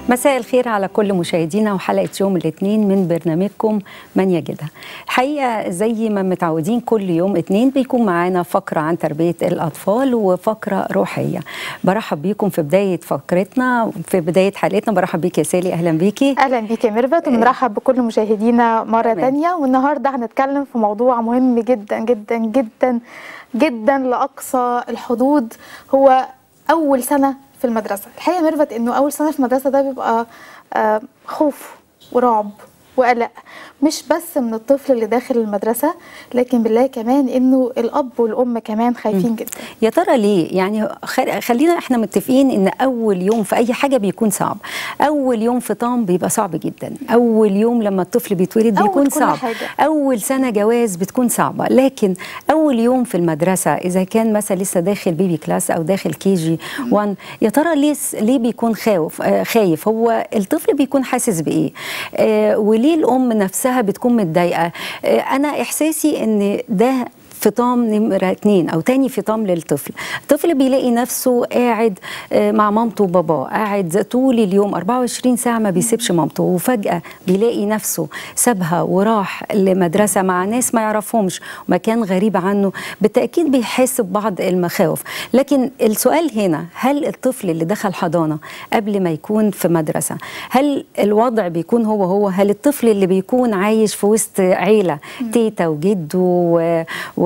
مساء الخير على كل مشاهدينا وحلقه يوم الاثنين من برنامجكم من يجدها. الحقيقه زي ما متعودين كل يوم اثنين بيكون معانا فقره عن تربيه الاطفال وفقره روحيه. برحب بيكم في بدايه فقرتنا في بدايه حلقتنا برحب بيك يا سالي اهلا بيكي. اهلا بيك يا ميرفت وبنرحب بكل مشاهدينا مره تمام. ثانيه والنهارده هنتكلم في موضوع مهم جدا جدا جدا جدا لاقصى الحدود هو اول سنه في المدرسه الحقيقه يا ميرفت انه اول سنه في المدرسه ده بيبقى آه، خوف ورعب وقلق مش بس من الطفل اللي داخل المدرسه لكن بالله كمان انه الاب والام كمان خايفين جدا يا ترى ليه؟ يعني خل- خلينا احنا متفقين ان اول يوم في اي حاجه بيكون صعب. اول يوم فطام بيبقى صعب جدا. اول يوم لما الطفل بيتولد أول بيكون كل صعب. حاجة. اول سنه جواز بتكون صعبه، لكن اول يوم في المدرسه اذا كان مثلا لسه داخل بيبي كلاس او داخل كي جي 1 يا ترى ليه ليه بيكون خايف آه خايف هو الطفل بيكون حاسس بايه؟ آه وليه الام نفسها بتكون متضايقه؟ آه انا احساسي ان ده فطام نمرة اتنين أو تاني فطام للطفل الطفل بيلاقي نفسه قاعد آه، مع مامته وباباه قاعد طول اليوم 24 ساعة ما بيسيبش مامته وفجأة بيلاقي نفسه سابها وراح لمدرسة مع ناس ما يعرفهمش مكان غريب عنه بالتأكيد بيحس ببعض المخاوف لكن السؤال هنا هل الطفل اللي دخل حضانة قبل ما يكون في مدرسة هل الوضع بيكون هو هو هل الطفل اللي بيكون عايش في وسط عيلة تيتا وجده و-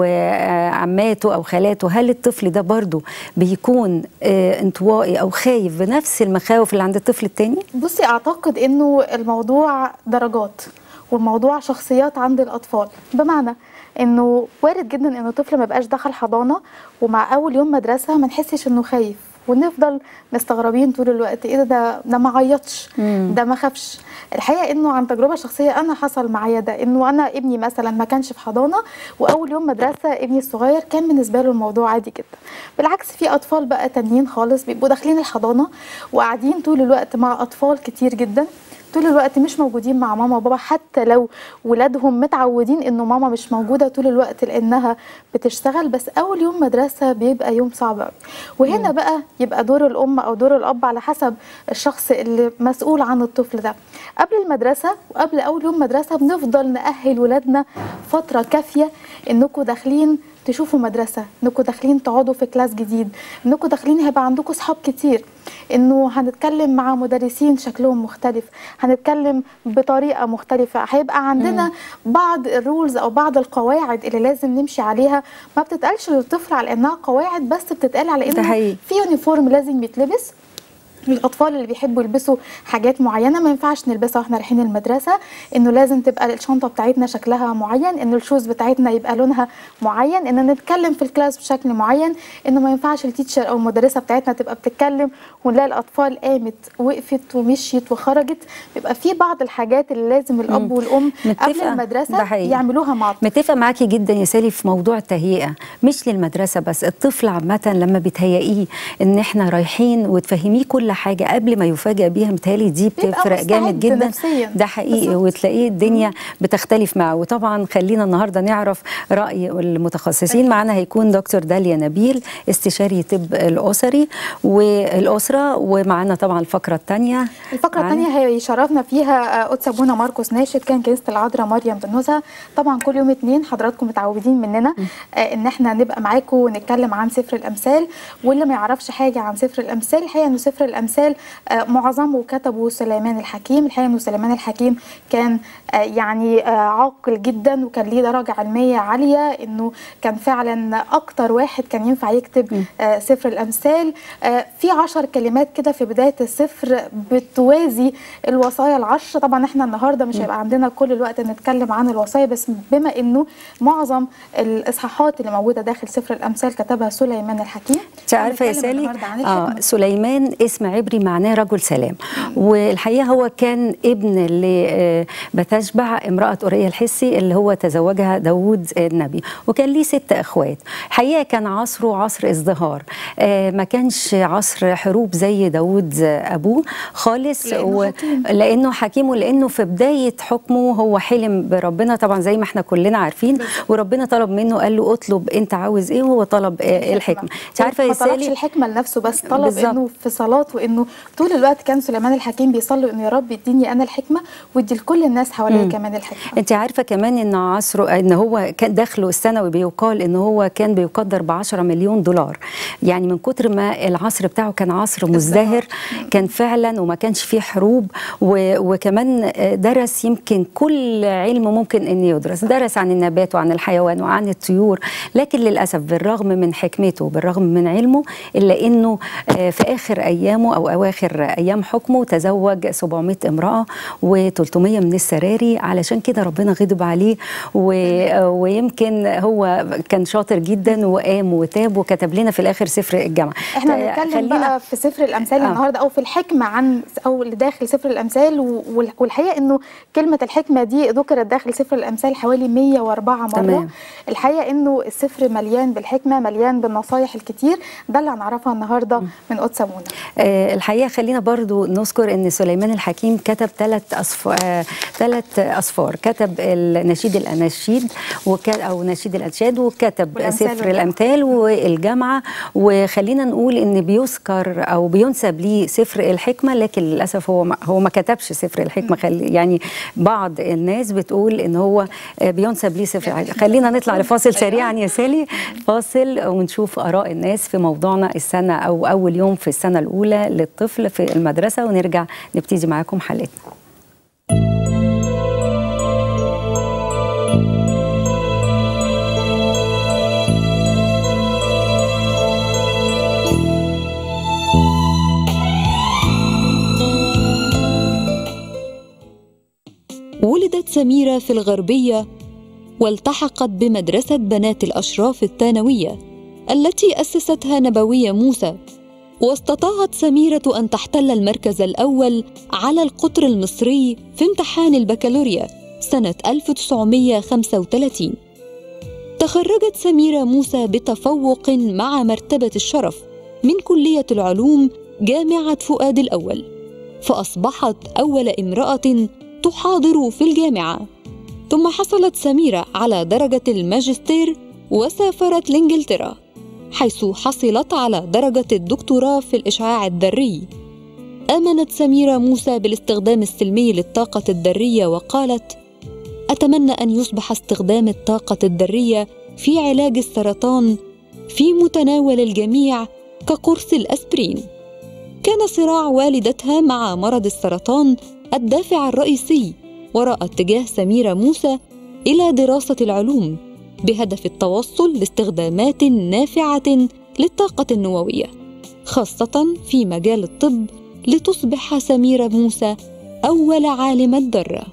وعماته او خالاته هل الطفل ده برضه بيكون آه، انطوائي او خايف بنفس المخاوف اللي عند الطفل التاني بصي اعتقد انه الموضوع درجات والموضوع شخصيات عند الاطفال بمعنى انه وارد جدا ان الطفل ما يبقاش دخل حضانه ومع اول يوم مدرسه ما نحسش انه خايف ونفضل مستغربين طول الوقت ايه ده ده, ده ما عيطش ده ما خافش الحقيقه انه عن تجربه شخصيه انا حصل معايا ده انه انا ابني مثلا ما كانش في حضانه واول يوم مدرسه ابني الصغير كان بالنسبه له الموضوع عادي جدا بالعكس في اطفال بقى تانيين خالص بيبقوا داخلين الحضانه وقاعدين طول الوقت مع اطفال كتير جدا طول الوقت مش موجودين مع ماما وبابا حتى لو ولادهم متعودين انه ماما مش موجوده طول الوقت لانها بتشتغل بس اول يوم مدرسه بيبقى يوم صعب قوي وهنا بقى يبقى دور الام او دور الاب على حسب الشخص اللي مسؤول عن الطفل ده قبل المدرسه وقبل اول يوم مدرسه بنفضل نأهل ولادنا فتره كافيه انكم داخلين تشوفوا مدرسه انكم داخلين تقعدوا في كلاس جديد انكم داخلين هيبقى عندكم صحاب كتير انه هنتكلم مع مدرسين شكلهم مختلف هنتكلم بطريقه مختلفه هيبقى عندنا بعض الرولز او بعض القواعد اللي لازم نمشي عليها ما بتتقالش للطفل على انها قواعد بس بتتقال على ده انه حقيقي. في يونيفورم لازم يتلبس الاطفال اللي بيحبوا يلبسوا حاجات معينه ما ينفعش نلبسها واحنا رايحين المدرسه انه لازم تبقى الشنطه بتاعتنا شكلها معين انه الشوز بتاعتنا يبقى لونها معين ان نتكلم في الكلاس بشكل معين انه ما ينفعش التيتشر او المدرسه بتاعتنا تبقى بتتكلم ونلاقي الاطفال قامت وقفت ومشيت وخرجت بيبقى في بعض الحاجات اللي لازم الاب والام قبل متفقة. ده المدرسه حقيقي. يعملوها مع الطفل متفق معاكي جدا يا سالي في موضوع التهيئه مش للمدرسه بس الطفل عامه لما بتهيئيه ان احنا رايحين وتفهميه كل حاجه قبل ما يفاجئ بيها متهيألي دي بيبقى بتفرق جامد مستعد جدا نفسياً. ده حقيقي بالظبط. وتلاقيه الدنيا بتختلف معه وطبعا خلينا النهارده نعرف راي المتخصصين معانا هيكون دكتور داليا نبيل استشاري طب الاسري والاسره ومعانا طبعا الفقره الثانيه الفقرة الثانية هيشرفنا فيها آه، قدس أبونا ماركوس ناشد كان كنيسة العذراء مريم بنوزة طبعا كل يوم اتنين حضراتكم متعودين مننا آه، ان احنا نبقى معاكم ونتكلم عن سفر الأمثال واللي ما يعرفش حاجة عن سفر الأمثال الحقيقة انه سفر الأمثال آه، معظمه كتبه سليمان الحكيم الحقيقة انه سليمان الحكيم كان آه، يعني آه، عاقل جدا وكان ليه درجة علمية عالية انه كان فعلا اكتر واحد كان ينفع يكتب آه، سفر الأمثال آه، في عشر كلمات كده في بداية السفر بتوازي الوصايا العشر طبعا احنا النهارده مش هيبقى عندنا كل الوقت نتكلم عن الوصايا بس بما انه معظم الاصحاحات اللي موجوده داخل سفر الامثال كتبها سليمان الحكيم انت عارفه يا هنتكلم سالي النهاردة عن اه الحكمة. سليمان اسم عبري معناه رجل سلام والحقيقه هو كان ابن لبتشبع امراه اوريه الحسي اللي هو تزوجها داوود النبي وكان ليه ست اخوات الحقيقه كان عصره عصر ازدهار آه ما كانش عصر حروب زي داوود ابوه خالص لأنه حكيم. لانه حكيم ولانه في بدايه حكمه هو حلم بربنا طبعا زي ما احنا كلنا عارفين وربنا طلب منه قال له اطلب انت عاوز ايه وهو طلب آه، الحكمه انت عارفه يا ما طلبش سالي الحكمه لنفسه بس طلب بالظبط. انه في صلاه وانه طول الوقت كان سليمان الحكيم بيصلي انه يا رب اديني انا الحكمه وادي لكل الناس حواليا كمان الحكمه انت عارفه كمان ان عصره ان هو كان دخله السنوي بيقال ان هو كان بيقدر ب 10 مليون دولار يعني من كتر ما العصر بتاعه كان عصر مزدهر كان فعلا وما كانش فيه حروب و- وكمان درس يمكن كل علم ممكن ان يدرس درس عن النبات وعن الحيوان وعن الطيور لكن للاسف بالرغم من حكمته بالرغم من علمه الا انه آه، في اخر ايامه او اواخر ايام حكمه تزوج 700 امراه و300 من السراري علشان كده ربنا غضب عليه و- ويمكن هو كان شاطر جدا وقام وتاب وكتب لنا في الاخر سفر الجامعه احنا آه، هنتكلم خلينا- بقى في سفر الامثال آه. النهارده او في الحكمه عن او اللي داخل سفر الامثال و- وال- والحقيقه انه كلمه الحكمه دي ذكرت داخل سفر الامثال حوالي 104 مره تمام. الحقيقه انه السفر مليان بالحكمه مليان بالنصايح الكتير ده اللي هنعرفها النهارده من قدس منى آه، الحقيقه خلينا برضو نذكر ان سليمان الحكيم كتب ثلاث أصف... ثلاث اصفار كتب النشيد الاناشيد وك... او نشيد الانشاد وكتب والأمثال سفر والجامعة. الامثال والجامعه وخلينا نقول ان بيذكر او بينسب ليه سفر الحكمه لكن للاسف هو ما... هو ما كتبش سفر الحكمه خلي... يعني بعض الناس بتقول ان هو آه، بينسب ليه سفر الحكمه خلينا نطلع لفاصل سريعا يا سالي فاصل ونشوف اراء الناس في موضوعنا السنه او اول يوم في السنه الاولى للطفل في المدرسه ونرجع نبتدي معاكم حلقتنا ولدت سميرة في الغربية والتحقت بمدرسة بنات الأشراف الثانوية التي أسستها نبوية موسى واستطاعت سميرة أن تحتل المركز الأول على القطر المصري في امتحان البكالوريا سنة 1935 تخرجت سميرة موسى بتفوق مع مرتبة الشرف من كلية العلوم جامعة فؤاد الأول فأصبحت أول امرأة تحاضر في الجامعة ثم حصلت سميرة على درجة الماجستير وسافرت لإنجلترا حيث حصلت على درجة الدكتوراه في الإشعاع الذري آمنت سميرة موسى بالاستخدام السلمي للطاقة الذرية وقالت أتمنى أن يصبح استخدام الطاقة الذرية في علاج السرطان في متناول الجميع كقرص الأسبرين كان صراع والدتها مع مرض السرطان الدافع الرئيسي وراء اتجاه سميرة موسى إلى دراسة العلوم بهدف التوصل لاستخدامات نافعة للطاقة النووية خاصة في مجال الطب لتصبح سميرة موسى أول عالمة ذرة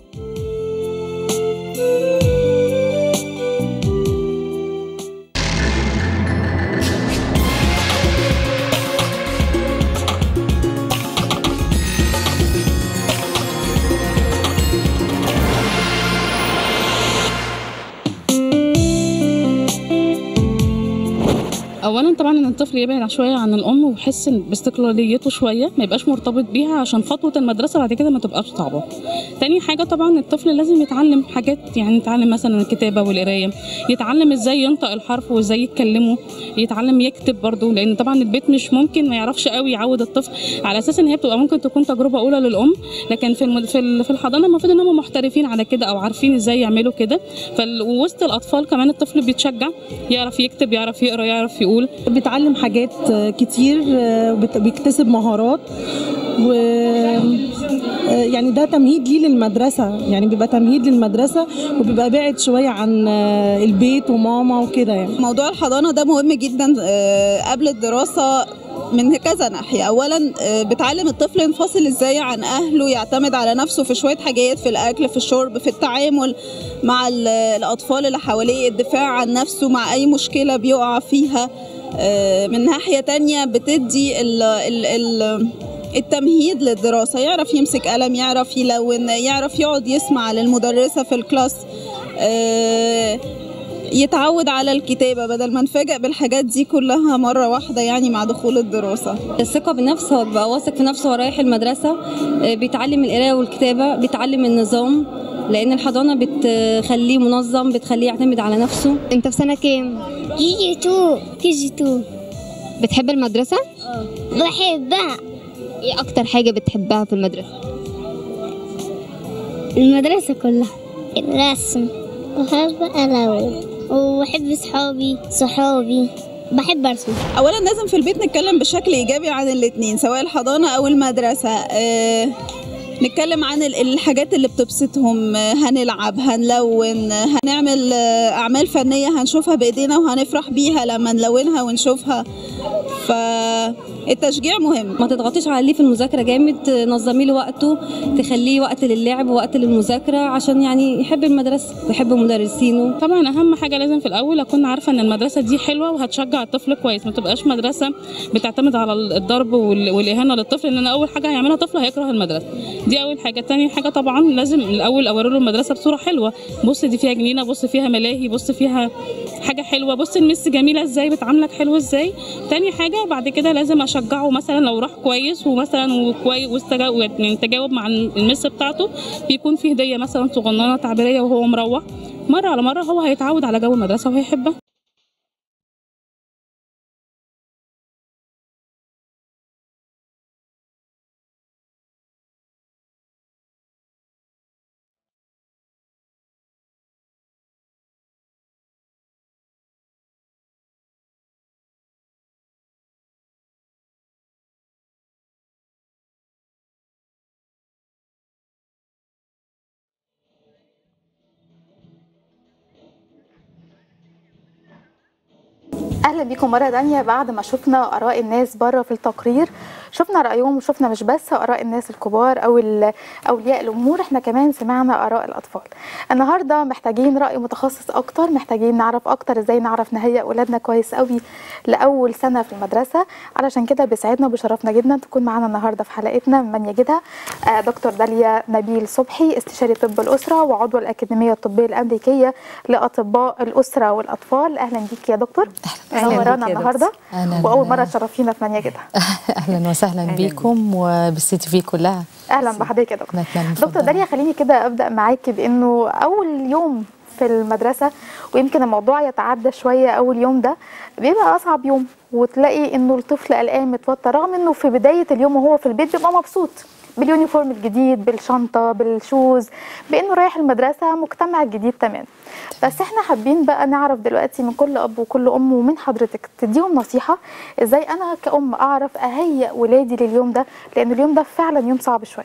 اولا طبعا ان الطفل يبعد شويه عن الام ويحس باستقلاليته شويه ما يبقاش مرتبط بيها عشان خطوه المدرسه بعد كده ما تبقاش صعبه تاني حاجه طبعا الطفل لازم يتعلم حاجات يعني يتعلم مثلا الكتابه والقرايه يتعلم ازاي ينطق الحرف وازاي يتكلمه يتعلم يكتب برضه لان طبعا البيت مش ممكن ما يعرفش قوي يعود الطفل على اساس ان هي بتبقى ممكن تكون تجربه اولى للام لكن في المد... في ال- في الحضانه المفروض ان هم محترفين على كده او عارفين ازاي يعملوا كده فال... ووسط الاطفال كمان الطفل بيتشجع يعرف يكتب يعرف يقرا يعرف يقول بيتعلم حاجات كتير وبت- بيكتسب مهارات و يعني ده تمهيد ليه للمدرسة يعني بيبقى تمهيد للمدرسة وبيبقى بعد شوية عن البيت وماما وكده يعني موضوع الحضانة ده مهم جدا آه، قبل الدراسة من كذا ناحية أولا آه، بتعلم الطفل ينفصل إزاي عن أهله يعتمد على نفسه في شوية حاجات في الأكل في الشرب في التعامل مع ال- الأطفال اللي حواليه الدفاع عن نفسه مع أي مشكلة بيقع فيها آه، من ناحية تانية بتدي ال ال ال التمهيد للدراسة يعرف يمسك قلم يعرف يلون يعرف يقعد يسمع للمدرسة في الكلاس آه، يتعود على الكتابة بدل ما نفاجئ بالحاجات دي كلها مرة واحدة يعني مع دخول الدراسة الثقة بالنفس هو بيبقى واثق في نفسه وهو رايح المدرسة آه، بيتعلم القراية والكتابة بيتعلم النظام لأن الحضانة بتخليه منظم بتخليه يعتمد على نفسه انت في سنة كام؟ كي جي تو كي جي تو بتحب المدرسة؟ بحبها ايه اكتر حاجة بتحبها في المدرسة المدرسة كلها الرسم بحب ألون وبحب صحابي صحابي بحب أرسم اولا لازم في البيت نتكلم بشكل ايجابي عن الاتنين سواء الحضانه او المدرسه آه نتكلم عن ال- الحاجات اللي بتبسطهم آه، هنلعب هنلون آه، هنعمل آه، اعمال فنيه هنشوفها بايدينا وهنفرح بيها لما نلونها ونشوفها فالتشجيع مهم ما تضغطيش عليه في المذاكره جامد نظمي له وقته تخليه وقت للعب ووقت للمذاكره عشان يعني يحب المدرسه ويحب مدرسينه طبعا اهم حاجه لازم في الاول اكون عارفه ان المدرسه دي حلوه وهتشجع الطفل كويس ما تبقاش مدرسه بتعتمد على الضرب وال- والاهانه للطفل ان انا اول حاجه هيعملها طفل هيكره المدرسه دي اول حاجه تاني حاجه طبعا لازم الاول اوري له المدرسه بصوره حلوه بص دي فيها جنينه بص فيها ملاهي بص فيها حاجه حلوه بص المس جميله ازاي بتعاملك حلو ازاي تاني حاجه بعد كده لازم اشجعه مثلا لو راح كويس ومثلا وكويس واستجا- يعني تجاوب مع المس بتاعته بيكون في هديه مثلا صغننه تعبيريه وهو مروح مره على مره هو هيتعود على جو المدرسه وهيحبها اهلا بيكم مره تانية بعد ما شفنا اراء الناس بره في التقرير شفنا رايهم وشفنا مش بس اراء الناس الكبار او ال- اولياء الامور احنا كمان سمعنا اراء الاطفال النهارده محتاجين راي متخصص اكتر محتاجين نعرف اكتر ازاي نعرف نهيئ اولادنا كويس قوي لاول سنه في المدرسه علشان كده بيسعدنا وبشرفنا جدا تكون معانا النهارده في حلقتنا من يجدها آه، دكتور داليا نبيل صبحي استشاري طب الاسره وعضو الاكاديميه الطبيه الامريكيه لاطباء الاسره والاطفال اهلا بيك يا دكتور أهلاً بيك نورانا يا النهارده أهلاً. واول مره تشرفينا في من يجدها اهلا وسهلا أهلاً بيكم وبالسي تي في كلها اهلا بحضرتك يا دكتور نتمنى دكتور داليا خليني كده ابدا معاكي بانه اول يوم في المدرسه ويمكن الموضوع يتعدى شويه اول يوم ده بيبقى اصعب يوم وتلاقي انه الطفل قلقان متوتر رغم انه في بدايه اليوم وهو في البيت بيبقى مبسوط باليونيفورم الجديد بالشنطه بالشوز بانه رايح المدرسه مجتمع جديد تمام بس احنا حابين بقى نعرف دلوقتي من كل اب وكل ام ومن حضرتك تديهم نصيحه ازاي انا كأم اعرف اهيئ ولادي لليوم ده لان اليوم ده فعلا يوم صعب شويه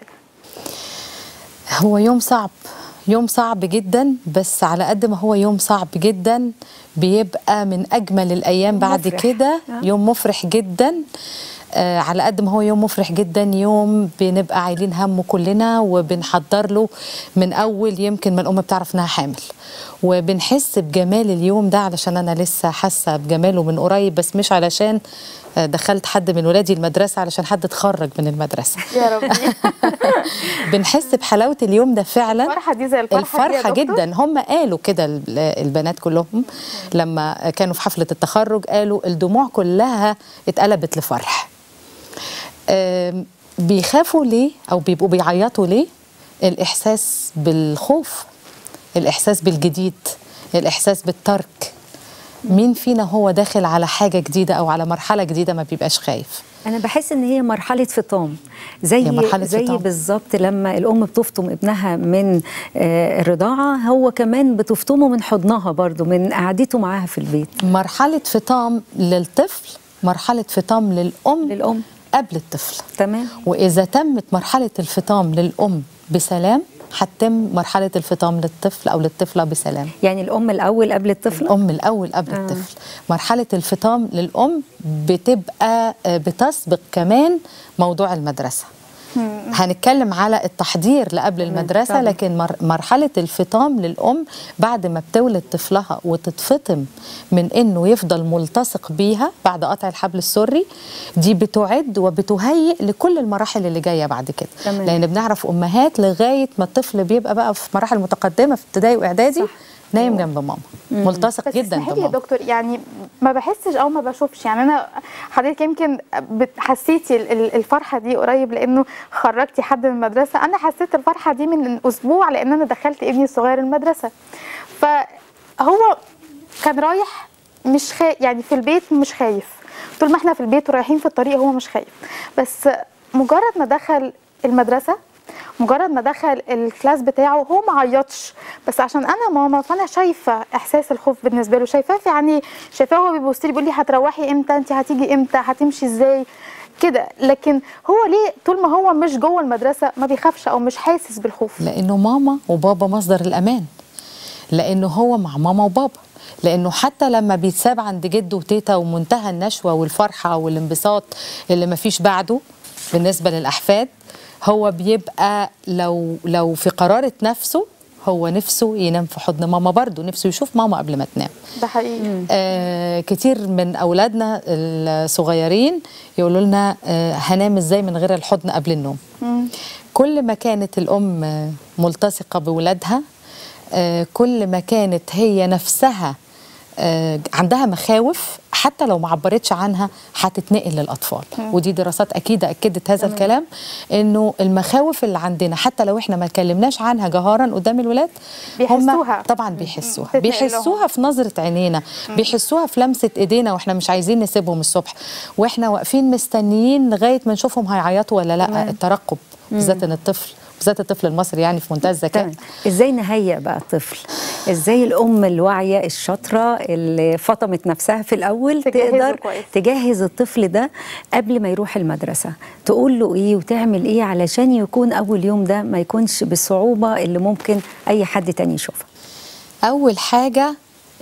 هو يوم صعب يوم صعب جدا بس على قد ما هو يوم صعب جدا بيبقى من اجمل الايام بعد مفرح. كده يوم مفرح جدا آه على قد ما هو يوم مفرح جدا يوم بنبقى عايلين همه كلنا وبنحضر له من اول يمكن ما الام بتعرف انها حامل وبنحس بجمال اليوم ده علشان انا لسه حاسه بجماله من قريب بس مش علشان آه، دخلت حد من ولادي المدرسه علشان حد اتخرج من المدرسه يا ربي بنحس بحلاوه اليوم ده فعلا الفرحه دي زي الفرحه دي يا الفرحه دكتور؟ جدا هم قالوا كده ال- البنات كلهم لما كانوا في حفله التخرج قالوا الدموع كلها اتقلبت لفرح آم، بيخافوا ليه او بيبقوا بيعيطوا ليه الاحساس بالخوف الاحساس بالجديد الاحساس بالترك مين فينا هو داخل على حاجه جديده او على مرحله جديده ما بيبقاش خايف انا بحس ان هي مرحله فطام زي هي مرحلة زي فطام. بالظبط لما الام بتفطم ابنها من آه، الرضاعه هو كمان بتفطمه من حضنها برضو من قعدته معاها في البيت مرحله فطام للطفل مرحله فطام للام للام قبل الطفل تمام وإذا تمت مرحلة الفطام للأم بسلام هتتم مرحلة الفطام للطفل أو للطفلة بسلام يعني الام الاول قبل الطفل الأم الأول قبل آه. آه. الطفل مرحلة الفطام للأم بتبقى آه، بتسبق كمان موضوع المدرسة هنتكلم على التحضير لقبل المدرسة طبعا. لكن مر- مرحلة الفطام للأم بعد ما بتولد طفلها وتتفطم من إنه يفضل ملتصق بيها بعد قطع الحبل السري دي بتعد وبتهيئ لكل المراحل اللي جاية بعد كده تمام. لأن بنعرف أمهات لغاية ما الطفل بيبقى بقى في مراحل متقدمة في ابتدائي وإعدادي صح. نايم جنب ماما ملتصق بس جدا اسمحي لي يا بماما دكتور يعني ما بحسش او ما بشوفش يعني انا حضرتك يمكن بت- حسيتي ال- ال- الفرحه دي قريب لانه خرجتي حد من المدرسه انا حسيت الفرحه دي من اسبوع لان انا دخلت ابني الصغير المدرسه فهو كان رايح مش خا... يعني في البيت مش خايف طول ما احنا في البيت ورايحين في الطريق هو مش خايف بس مجرد ما دخل المدرسه مجرد ما دخل الكلاس بتاعه هو ما عيطش بس عشان انا ماما فانا شايفه احساس الخوف بالنسبه له شايفاه في يعني شايفاه هو بيبص لي بيقول لي هتروحي امتى انت هتيجي امتى هتمشي ازاي كده لكن هو ليه طول ما هو مش جوه المدرسه ما بيخافش او مش حاسس بالخوف لانه ماما وبابا مصدر الامان لانه هو مع ماما وبابا لانه حتى لما بيتساب عند جده وتيتا ومنتهى النشوه والفرحه والانبساط اللي مفيش بعده بالنسبه للاحفاد هو بيبقى لو لو في قراره نفسه هو نفسه ينام في حضن ماما برضه نفسه يشوف ماما قبل ما تنام ده حقيقي آه كتير من اولادنا الصغيرين يقولوا لنا آه هنام ازاي من غير الحضن قبل النوم مم. كل ما كانت الام آه، ملتصقه بولادها آه كل ما كانت هي نفسها آه عندها مخاوف حتى لو ما عبرتش عنها هتتنقل للاطفال ودي دراسات اكيد اكدت هذا الكلام انه المخاوف اللي عندنا حتى لو احنا ما اتكلمناش عنها جهارا قدام الولاد هم بيحسوها. طبعا بيحسوها بتتنقل لهم. بيحسوها في نظره عينينا بيحسوها في لمسه ايدينا واحنا مش عايزين نسيبهم الصبح واحنا واقفين مستنيين لغايه ما نشوفهم هيعيطوا ولا لا الترقب بالذات ان الطفل بالذات الطفل المصري يعني في منتهى الذكاء تمام ازاي نهيئ بقى الطفل ازاي الام الواعيه الشاطره اللي فطمت نفسها في الاول تجهزه تقدر كويس. تجهز الطفل ده قبل ما يروح المدرسه تقول له ايه وتعمل ايه علشان يكون اول يوم ده ما يكونش بالصعوبه اللي ممكن اي حد تاني يشوفها أول حاجة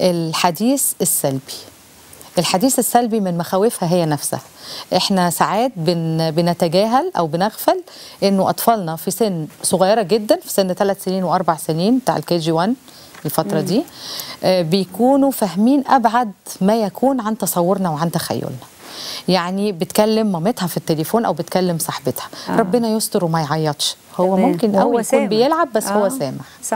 الحديث السلبي الحديث السلبي من مخاوفها هي نفسها احنا ساعات بن بنتجاهل او بنغفل انه اطفالنا في سن صغيره جدا في سن ثلاث سنين واربع سنين بتاع الكي جي 1 الفتره دي آه، بيكونوا فاهمين ابعد ما يكون عن تصورنا وعن تخيلنا يعني بتكلم مامتها في التليفون او بتكلم صاحبتها آه. ربنا يستر وما يعيطش هو تمام. ممكن وهو قوي يكون سامع. بيلعب بس هو آه. سامع صح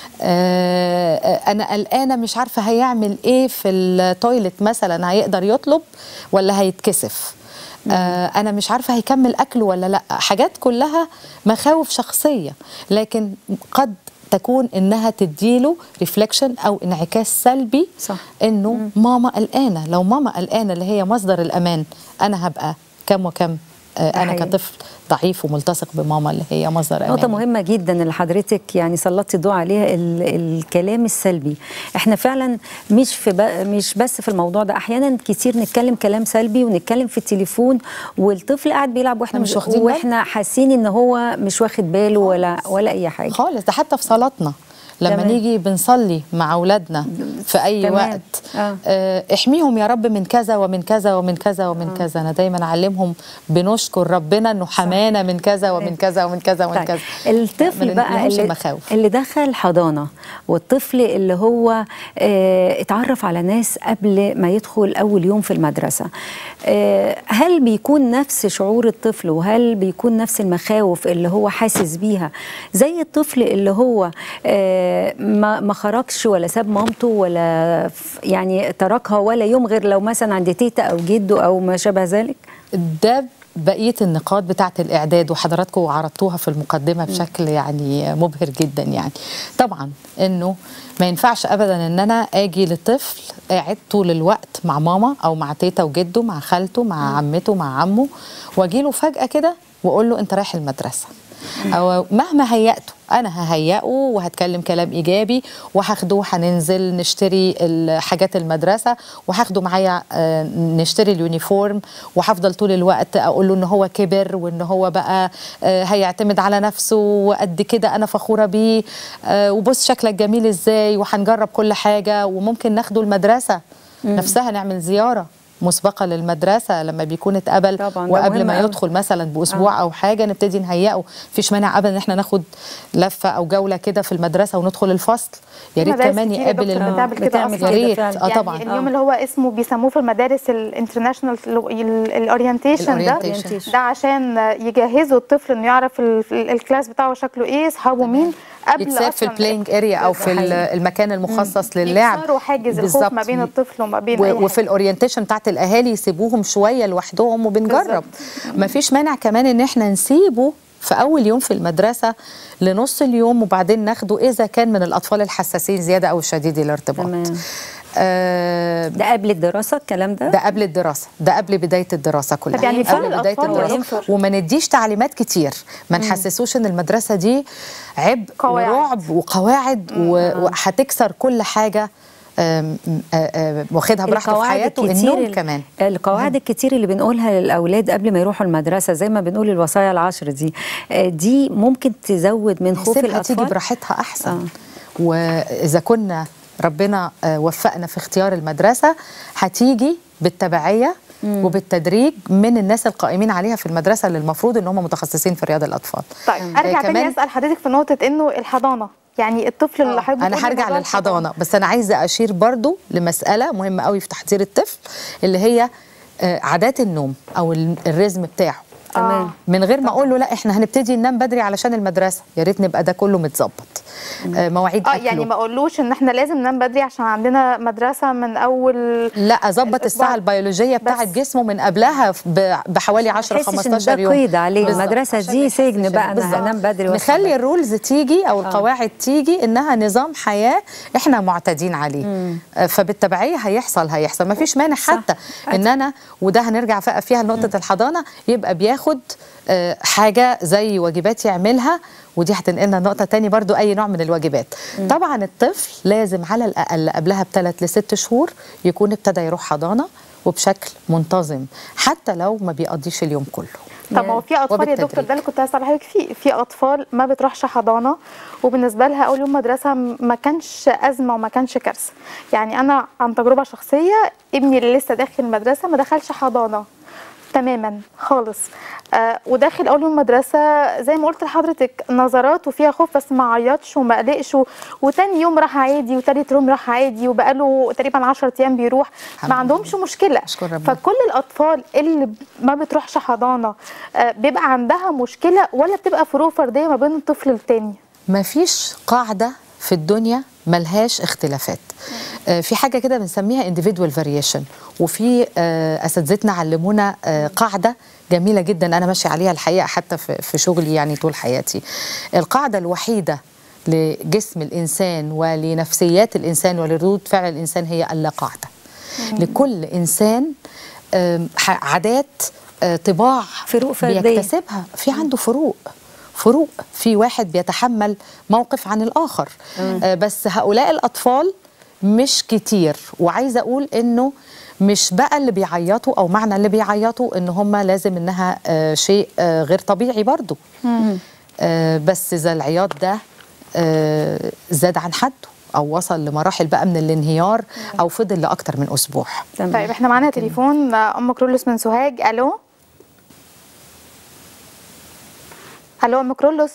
آه، آه، انا قلقانه مش عارفه هيعمل ايه في التويلت مثلا هيقدر يطلب ولا هيتكسف آه انا مش عارفه هيكمل اكله ولا لا حاجات كلها مخاوف شخصيه لكن قد تكون انها تديله ريفلكشن او انعكاس سلبي صح. انه ماما قلقانه لو ماما قلقانه اللي هي مصدر الامان انا هبقى كم وكم آه ده انا حقيقي. كطفل ضعيف وملتصق بماما اللي هي مصدر نقطة امان مهمة جدا اللي حضرتك يعني سلطتي الضوء عليها ال الكلام السلبي احنا فعلا مش في ب- مش بس في الموضوع ده احيانا كتير نتكلم كلام سلبي ونتكلم في التليفون والطفل قاعد بيلعب واحنا مش واخدين بالنا. واحنا حاسين ان هو مش واخد باله ولا ولا اي حاجة خالص ده حتى في صلاتنا لما تمام. نيجي بنصلي مع اولادنا في اي تمام. وقت آه. آه، احميهم يا رب من كذا ومن كذا ومن كذا ومن كذا انا دايما اعلمهم بنشكر ربنا انه حمانا من كذا ومن كذا ومن كذا ومن طيب كذا الطفل ما بقى ننهمش اللي, المخاوف اللي دخل حضانة والطفل اللي هو آه اتعرف على ناس قبل ما يدخل أول يوم في المدرسة آه هل بيكون نفس شعور الطفل وهل بيكون نفس المخاوف اللي هو حاسس بيها زي الطفل اللي هو آه ما ما خرجش ولا ساب مامته ولا ف- يعني تركها ولا يوم غير لو مثلا عند تيتا أو جده أو ما شابه ذلك ده بقيه النقاط بتاعه الاعداد وحضراتكم عرضتوها في المقدمه بشكل يعني مبهر جدا يعني طبعا انه ما ينفعش ابدا ان انا اجي لطفل قاعد طول الوقت مع ماما او مع تيتا وجده مع خالته مع عمته مع عمه واجي له فجاه كده واقول له انت رايح المدرسه او مهما هيأته انا ههيئه وهتكلم كلام ايجابي وهاخده هننزل نشتري ال- حاجات المدرسه وهاخده معايا آه، نشتري اليونيفورم وهفضل طول الوقت اقول له ان هو كبر وان هو بقى آه، هيعتمد على نفسه وقد كده انا فخوره بيه آه، وبص شكلك جميل ازاي وهنجرب كل حاجه وممكن ناخده المدرسه نفسها نعمل زياره مسبقه للمدرسه لما بيكون اتقبل طبعاً، ده وقبل مهم ما أوي. يدخل مثلا باسبوع او حاجه نبتدي نهيئه مفيش مانع ابدا ان احنا ناخد لفه او جوله كده في المدرسه وندخل الفصل يا ريت مدارس كمان كتير يا يقابل دكتور الم- بتعمل كده بتعمل أصلاً. يا ريت فعلاً. اه يعني طبعا اليوم اللي هو اسمه بيسموه في المدارس الانترناشونال الاورينتيشن ده الorientation. ده عشان يجهزوا الطفل انه يعرف ال- ال- الكلاس بتاعه شكله ايه اصحابه مين قبل يتساب في أصلاً البلاينج اريا او في ال- المكان المخصص للعب يكسروا حاجز الخوف بالظبط. ما بين الطفل وما بين و- اي وفي حاجة. الاورينتيشن بتاعت الاهالي يسيبوهم شويه لوحدهم وبنجرب مفيش مانع كمان ان احنا نسيبه في اول يوم في المدرسه لنص اليوم وبعدين ناخده اذا كان من الاطفال الحساسين زياده او شديدي الارتباط تمام. آه، ده قبل الدراسه الكلام ده ده قبل الدراسه ده قبل بدايه الدراسه كلها طب يعني قبل فعلا بدايه الأطفال الدراسه ينفع. وما نديش تعليمات كتير ما نحسسوش ان المدرسه دي عبء قواعد. ورعب وقواعد و- وهتكسر كل حاجه آم، آه، آه، واخدها براحته في حياته النوم ال- كمان القواعد الكتير اللي بنقولها للاولاد قبل ما يروحوا المدرسه زي ما بنقول الوصايا العشر دي آه، دي ممكن تزود من خوف نسيبها تيجي الاطفال براحتها احسن واذا كنا ربنا آه، وفقنا في اختيار المدرسه هتيجي بالتبعيه وبالتدريج من الناس القائمين عليها في المدرسه اللي المفروض ان هم متخصصين في رياض الاطفال طيب آه، ارجع تاني كمان اسال حضرتك في نقطه انه الحضانه يعني الطفل اللي حضرتك بتقولي انا هرجع موضوع للحضانه بس انا عايزه اشير برضو لمساله مهمه قوي في تحضير الطفل اللي هي آه، عادات النوم او ال- الريزم بتاعه تمام من غير ما اقول له لا احنا هنبتدي ننام بدري علشان المدرسه يا ريت نبقى ده كله متظبط آه، مواعيد اه أكله. يعني ما اقولوش ان احنا لازم ننام بدري عشان عندنا مدرسه من اول لا اظبط الساعه البيولوجيه بتاعه جسمه من قبلها ب- بحوالي 10 تحسش إن 15 ده يوم قيد عليه بالظبط. المدرسه دي سجن بقى انا بالظبط. هنام بدري وأصحى نخلي الرولز تيجي او القواعد تيجي انها نظام حياه احنا معتادين عليه آه، فبالتبعيه هيحصل هيحصل ما فيش مانع حتى ان انا وده هنرجع بقى فيها لنقطه الحضانه يبقى بياخد آه، حاجه زي واجبات يعملها ودي هتنقلنا نقطة تاني برضو أي نوع من الواجبات طبعا الطفل لازم على الأقل قبلها بثلاث لست شهور يكون ابتدى يروح حضانة وبشكل منتظم حتى لو ما بيقضيش اليوم كله طب هو في اطفال يا دكتور وبالتدريج. ده اللي كنت هسال حضرتك فيه في اطفال ما بتروحش حضانه وبالنسبه لها اول يوم مدرسه ما كانش ازمه وما كانش كارثه يعني انا عن تجربه شخصيه ابني اللي لسه داخل المدرسه ما دخلش حضانه تماما خالص آه وداخل اول يوم مدرسه زي ما قلت لحضرتك نظرات وفيها خوف بس ما عيطش وما قلقش و- وتاني يوم راح عادي وتالت يوم راح عادي وبقاله تقريبا 10 ايام بيروح ما عندهمش مشكله فكل الاطفال اللي ما بتروحش حضانه آه بيبقى عندها مشكله ولا بتبقى فروق فرديه ما بين الطفل والتاني مفيش قاعدة في الدنيا ملهاش اختلافات آه، في حاجة كده بنسميها individual variation وفي آه، أساتذتنا علمونا آه، قاعدة جميلة جدا أنا ماشية عليها الحقيقة حتى في في شغلي يعني طول حياتي القاعدة الوحيدة لجسم الإنسان ولنفسيات الإنسان ولردود فعل الإنسان هي اللا قاعدة لكل إنسان آم، ح- عادات آه، طباع فروق فردية. بيكتسبها في عنده فروق فروق في واحد بيتحمل موقف عن الآخر آه، بس هؤلاء الأطفال مش كتير وعايزة أقول إنه مش بقى اللي بيعيطوا أو معنى اللي بيعيطوا إن هم لازم إنها آه، شيء آه، غير طبيعي برضو آه، بس إذا العياط ده آه، زاد عن حده أو وصل لمراحل بقى من الانهيار أو فضل لأكتر من أسبوع طيب احنا معانا تليفون آه، ام كرولوس من سوهاج الو الو ام كرولوس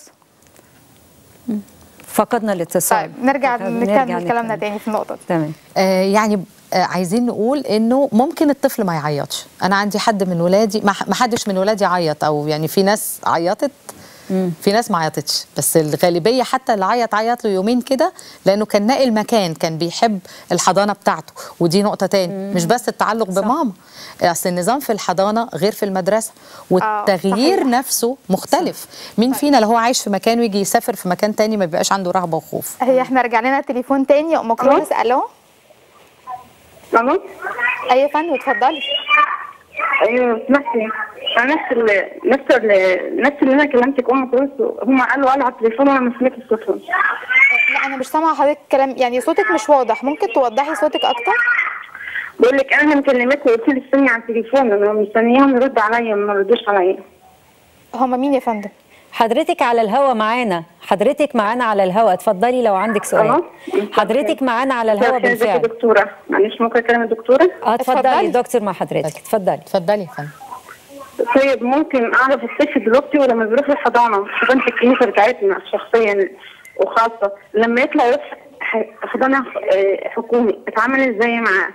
فقدنا الاتصال طيب نرجع نرجع نكمل كلامنا نكمل. تاني في النقطه دي تمام آه، يعني آه، عايزين نقول انه ممكن الطفل ما يعيطش انا عندي حد من ولادي ما ح- ما حدش من ولادي عيط او يعني في ناس عيطت في ناس ما عيطتش بس الغالبيه حتى اللي عيط عيط له يومين كده لانه كان ناقل مكان كان بيحب الحضانه بتاعته ودي نقطه تاني مش بس التعلق بماما اصل النظام في الحضانه غير في المدرسه والتغيير صحيح. نفسه مختلف مين فينا لو هو عايش في مكان ويجي يسافر في مكان تاني ما بيبقاش عنده رهبه وخوف هي احنا رجع لنا تليفون تاني يا ام كرولوس الو الو ايوه يا فندم اتفضلي ايوه سمحتي انا نفس ال نفس ال نفس اللي انا كلمتك ام كويس هم قالوا قالوا على التليفون وانا ما سمعتش صوتهم لا انا مش سامعه حضرتك كلام يعني صوتك مش واضح ممكن توضحي صوتك اكتر بقول لك انا مكلمك وقلت لي استني على التليفون انا مستنياهم يردوا عليا ما ردوش عليا هما مين يا فندم حضرتك على الهوا معانا حضرتك معانا على الهوا اتفضلي لو عندك سؤال حضرتك معانا على الهوا ازيك يا بالفعل دكتوره معلش ممكن اكلم الدكتوره اه اتفضلي دكتور مع حضرتك اتفضلي اتفضلي يا فندم طيب ممكن اعرف الطفل دلوقتي ولما بيروح الحضانه حضانه الكنيسه بتاعتنا شخصيا وخاصه لما يطلع يروح ح- حضانه آه، حكومي اتعامل ازاي معاه؟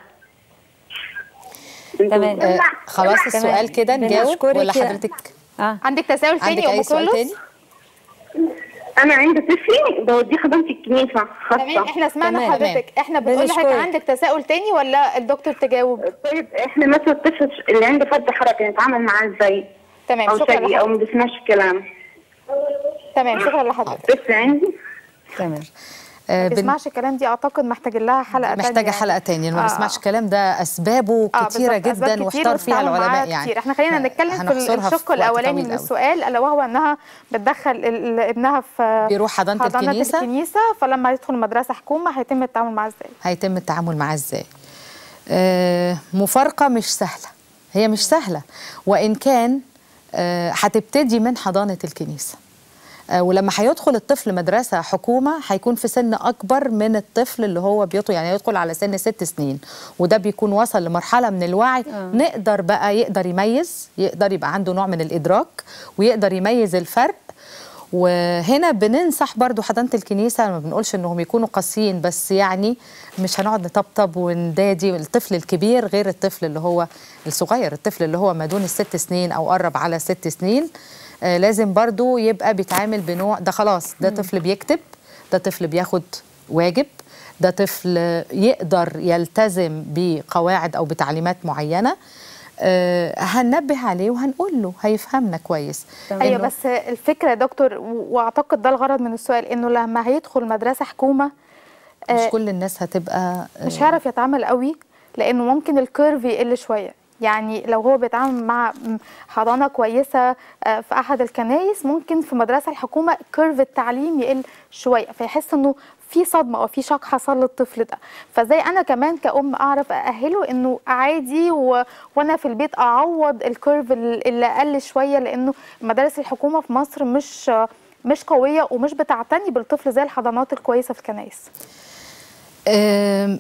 تمام آه خلاص السؤال كده نجاوب بنشكرك ولا يا- حضرتك اه عندك تساؤل عندك تاني يا اي ام سؤال كرولوس تاني انا عندي طفلي بوديه حضانه الكنيسه خاصه تمام احنا سمعنا تمام. حضرتك احنا بنقول لحضرتك بنشكرك. عندك تساؤل تاني ولا الدكتور تجاوب طيب احنا مثلا الطفل اللي عنده فرط حركه نتعامل معاه ازاي؟ تمام او شكرا شقي او ما لحضرتك بيسمعش كلام تمام شكرا لحضرتك طفل عندي تمام آه، ما بن- بيسمعش الكلام دي اعتقد محتاج لها حلقه تانية محتاجه يعني. حلقه تانية اللي ما آه، بيسمعش الكلام ده اسبابه آه، كتيره بالظبط، أسباب جدا كتير واحتار فيها والتعامل معاها العلماء يعني كتير. احنا خلينا ما- نتكلم في هنحصرها في الشق وقت الاولاني طويل من أوي. السؤال الا وهو انها بتدخل ال- ال- ابنها في بيروح حضانة الكنيسة. الكنيسه فلما يدخل مدرسه حكومه هيتم التعامل معاه ازاي هيتم التعامل معاه ازاي آه، مفارقه مش سهله هي مش سهله وان كان آه، هتبتدي من حضانه الكنيسه آه، ولما هيدخل الطفل مدرسة حكومة هيكون في سن أكبر من الطفل اللي هو بيطو يعني يدخل على سن ست سنين وده بيكون وصل لمرحلة من الوعي آه. نقدر بقى يقدر يميز يقدر يبقى عنده نوع من الإدراك ويقدر يميز الفرق وهنا بننصح برضو حضانة الكنيسة ما بنقولش انهم يكونوا قاسيين بس يعني مش هنقعد نطبطب وندادي الطفل الكبير غير الطفل اللي هو الصغير الطفل اللي هو ما دون الست سنين او قرب على ست سنين آه لازم برضو يبقى بيتعامل بنوع ده خلاص ده طفل بيكتب ده طفل بياخد واجب ده طفل يقدر يلتزم بقواعد او بتعليمات معينه آه هننبه عليه وهنقول له هيفهمنا كويس ايوه إنه- بس الفكره يا دكتور و- واعتقد ده الغرض من السؤال انه لما هيدخل مدرسه حكومه مش آه، كل الناس هتبقى مش هيعرف يتعامل قوي لانه ممكن الكيرف يقل شويه يعني لو هو بيتعامل مع م- حضانه كويسه آه، في احد الكنايس ممكن في مدرسه الحكومه كيرف التعليم يقل شويه فيحس انه في صدمه او في شوك حصل للطفل ده فازاي انا كمان كأم اعرف ااهله انه عادي و... وانا في البيت اعوض الكيرف ال- اللي قل شويه لانه مدارس الحكومه في مصر مش مش قويه ومش بتعتني بالطفل زي الحضانات الكويسه في الكنايس آم،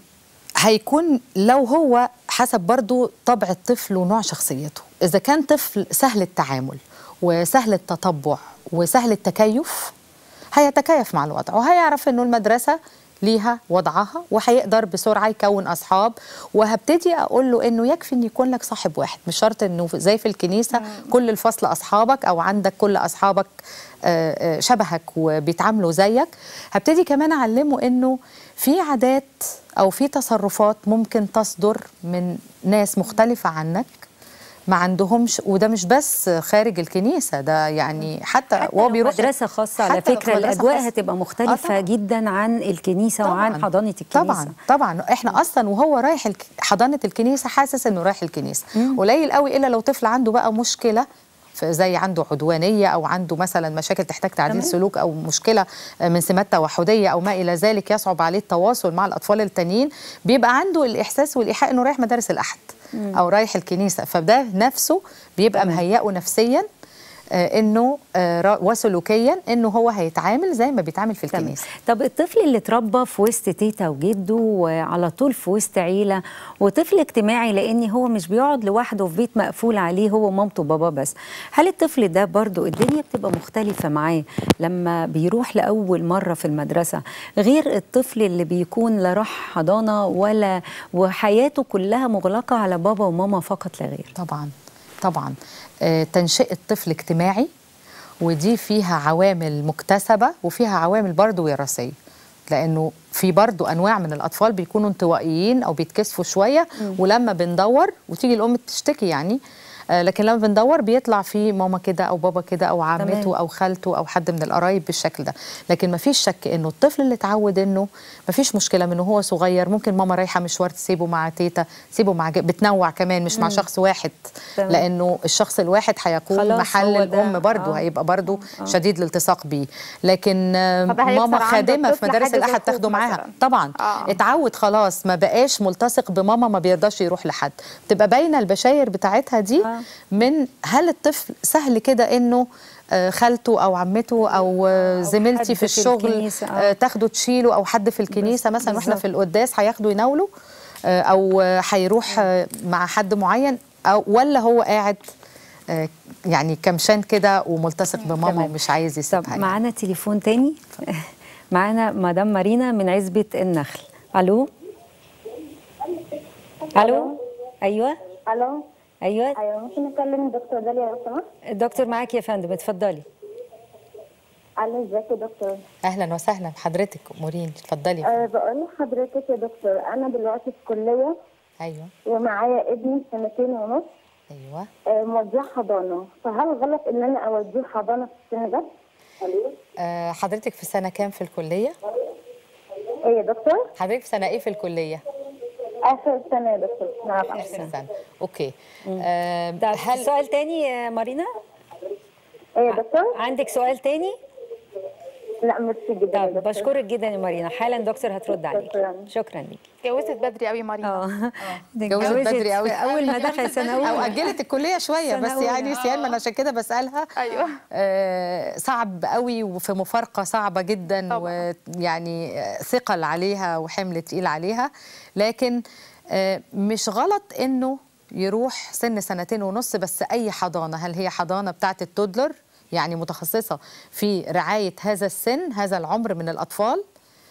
هيكون لو هو حسب برضو طبع الطفل ونوع شخصيته إذا كان طفل سهل التعامل وسهل التطبع وسهل التكيف هيتكيف مع الوضع وهيعرف انه المدرسة ليها وضعها وهيقدر بسرعة يكون أصحاب وهبتدي أقول له إنه يكفي إن يكون لك صاحب واحد مش شرط إنه زي في الكنيسة كل الفصل أصحابك أو عندك كل أصحابك آه، آه، شبهك وبيتعاملوا زيك هبتدي كمان أعلمه إنه في عادات أو في تصرفات ممكن تصدر من ناس مختلفة عنك ما عندهمش وده مش بس خارج الكنيسة ده يعني حتى وهو بيروح مدرسة خاصة على حتى لو فكرة مدرسة الأجواء خاصة. هتبقى آه مختلفة طبعاً. جدا عن الكنيسة وعن حضانة الكنيسة طبعا طبعا احنا اصلا وهو رايح الك- حضانه الكنيسه حاسس انه رايح الكنيسه قليل قوي الا لو طفل عنده بقى مشكله ف- زي عنده عدوانيه او عنده مثلا مشاكل تحتاج تعديل تمام. سلوك او مشكله من سمات توحديه او ما الى ذلك يصعب عليه التواصل مع الاطفال التانيين بيبقى عنده الاحساس والايحاء انه رايح مدارس الاحد مم. او رايح الكنيسه فده نفسه بيبقى مهيئه نفسيا آه، انه آه، را- وسلوكيا انه هو هيتعامل زي ما بيتعامل في تمام. الكنيسه طب الطفل اللي اتربى في وسط تيتا وجده وعلى طول في وسط عيله وطفل اجتماعي لان هو مش بيقعد لوحده في بيت مقفول عليه هو ومامته وباباه بس هل الطفل ده برضو الدنيا بتبقى مختلفه معاه لما بيروح لاول مره في المدرسه غير الطفل اللي بيكون لا راح حضانه ولا وحياته كلها مغلقه على بابا وماما فقط لا غير طبعا طبعا آه، تنشئة طفل اجتماعي ودي فيها عوامل مكتسبة وفيها عوامل برضو وراثية لأنه في برضو أنواع من الأطفال بيكونوا انطوائيين أو بيتكسفوا شوية مم. ولما بندور وتيجي الأم تشتكي يعني آه، لكن لما بندور بيطلع في ماما كده او بابا كده او عمته تمام. او خالته او حد من القرايب بالشكل ده لكن ما فيش شك انه الطفل اللي اتعود انه ما فيش مشكله من هو صغير ممكن ماما رايحه مشوار تسيبه مع تيتا تسيبه مع ج- بتنوع كمان مش مع مم. شخص واحد تمام. لانه الشخص الواحد هيقوم خلاص محل هو ده. الام برضه آه. هيبقى برضه آه. شديد الالتصاق بيه لكن آه، فده هيكسر ماما عند خادمه في الطفل مدارس حاجز الاحد الخوف تاخده معاها مثلاً. طبعا آه. اتعود خلاص ما بقاش ملتصق بماما ما بيرضاش يروح لحد بتبقى باينه البشاير بتاعتها دي آه. من هل الطفل سهل كده انه آه، خالته او عمته او آه، حد زميلتي في في الشغل الكنيسة، آه. آه، تاخده تشيله او حد في الكنيسه مثلا واحنا بالظبط. في القداس هياخده يناوله آه، او آه، هيروح آه، مع حد معين او ولا هو قاعد آه، يعني كمشان كده وملتصق بماما تمام. ومش عايز طب يسيبها يعني. معانا تليفون تاني معانا مدام مارينا من عزبة النخل الو الو ايوه الو ايوه ايوه ممكن نكلم الدكتور داليا لو سمحت الدكتور معاك يا فندم اتفضلي الو ازيك يا دكتور اهلا وسهلا بحضرتك امورين اتفضلي أه بقول لحضرتك يا دكتور انا دلوقتي في كليه ايوه ومعايا ابني سنتين ونص ايوه أه موديه حضانه فهل غلط ان انا اوديه حضانه في السن ده؟ آه، حضرتك في سنه كام في الكليه ايه يا دكتور حضرتك في سنه ايه في الكليه اخر سنه يا دكتور نعم اخر سنه اوكي آه طب سؤال تاني يا مارينا ايه يا دكتور عندك سؤال تاني لا ميرسي جدا يا طب دكتور. بشكرك جدا يا مارينا حالا دكتور هترد عليك شكرا ليك اتجوزت بدري قوي مارينا اه اتجوزت بدري قوي اول ما دخل سنه اولى او اجلت الكليه شويه سنة بس أولى. يعني سيان ما انا عشان كده بسالها ايوه آه صعب قوي وفي مفارقه صعبه جدا ويعني آه، ثقل عليها وحمل تقيل عليها لكن آه مش غلط انه يروح سن سنتين ونص بس اي حضانه هل هي حضانه بتاعه التودلر يعني متخصصه في رعايه هذا السن هذا العمر من الاطفال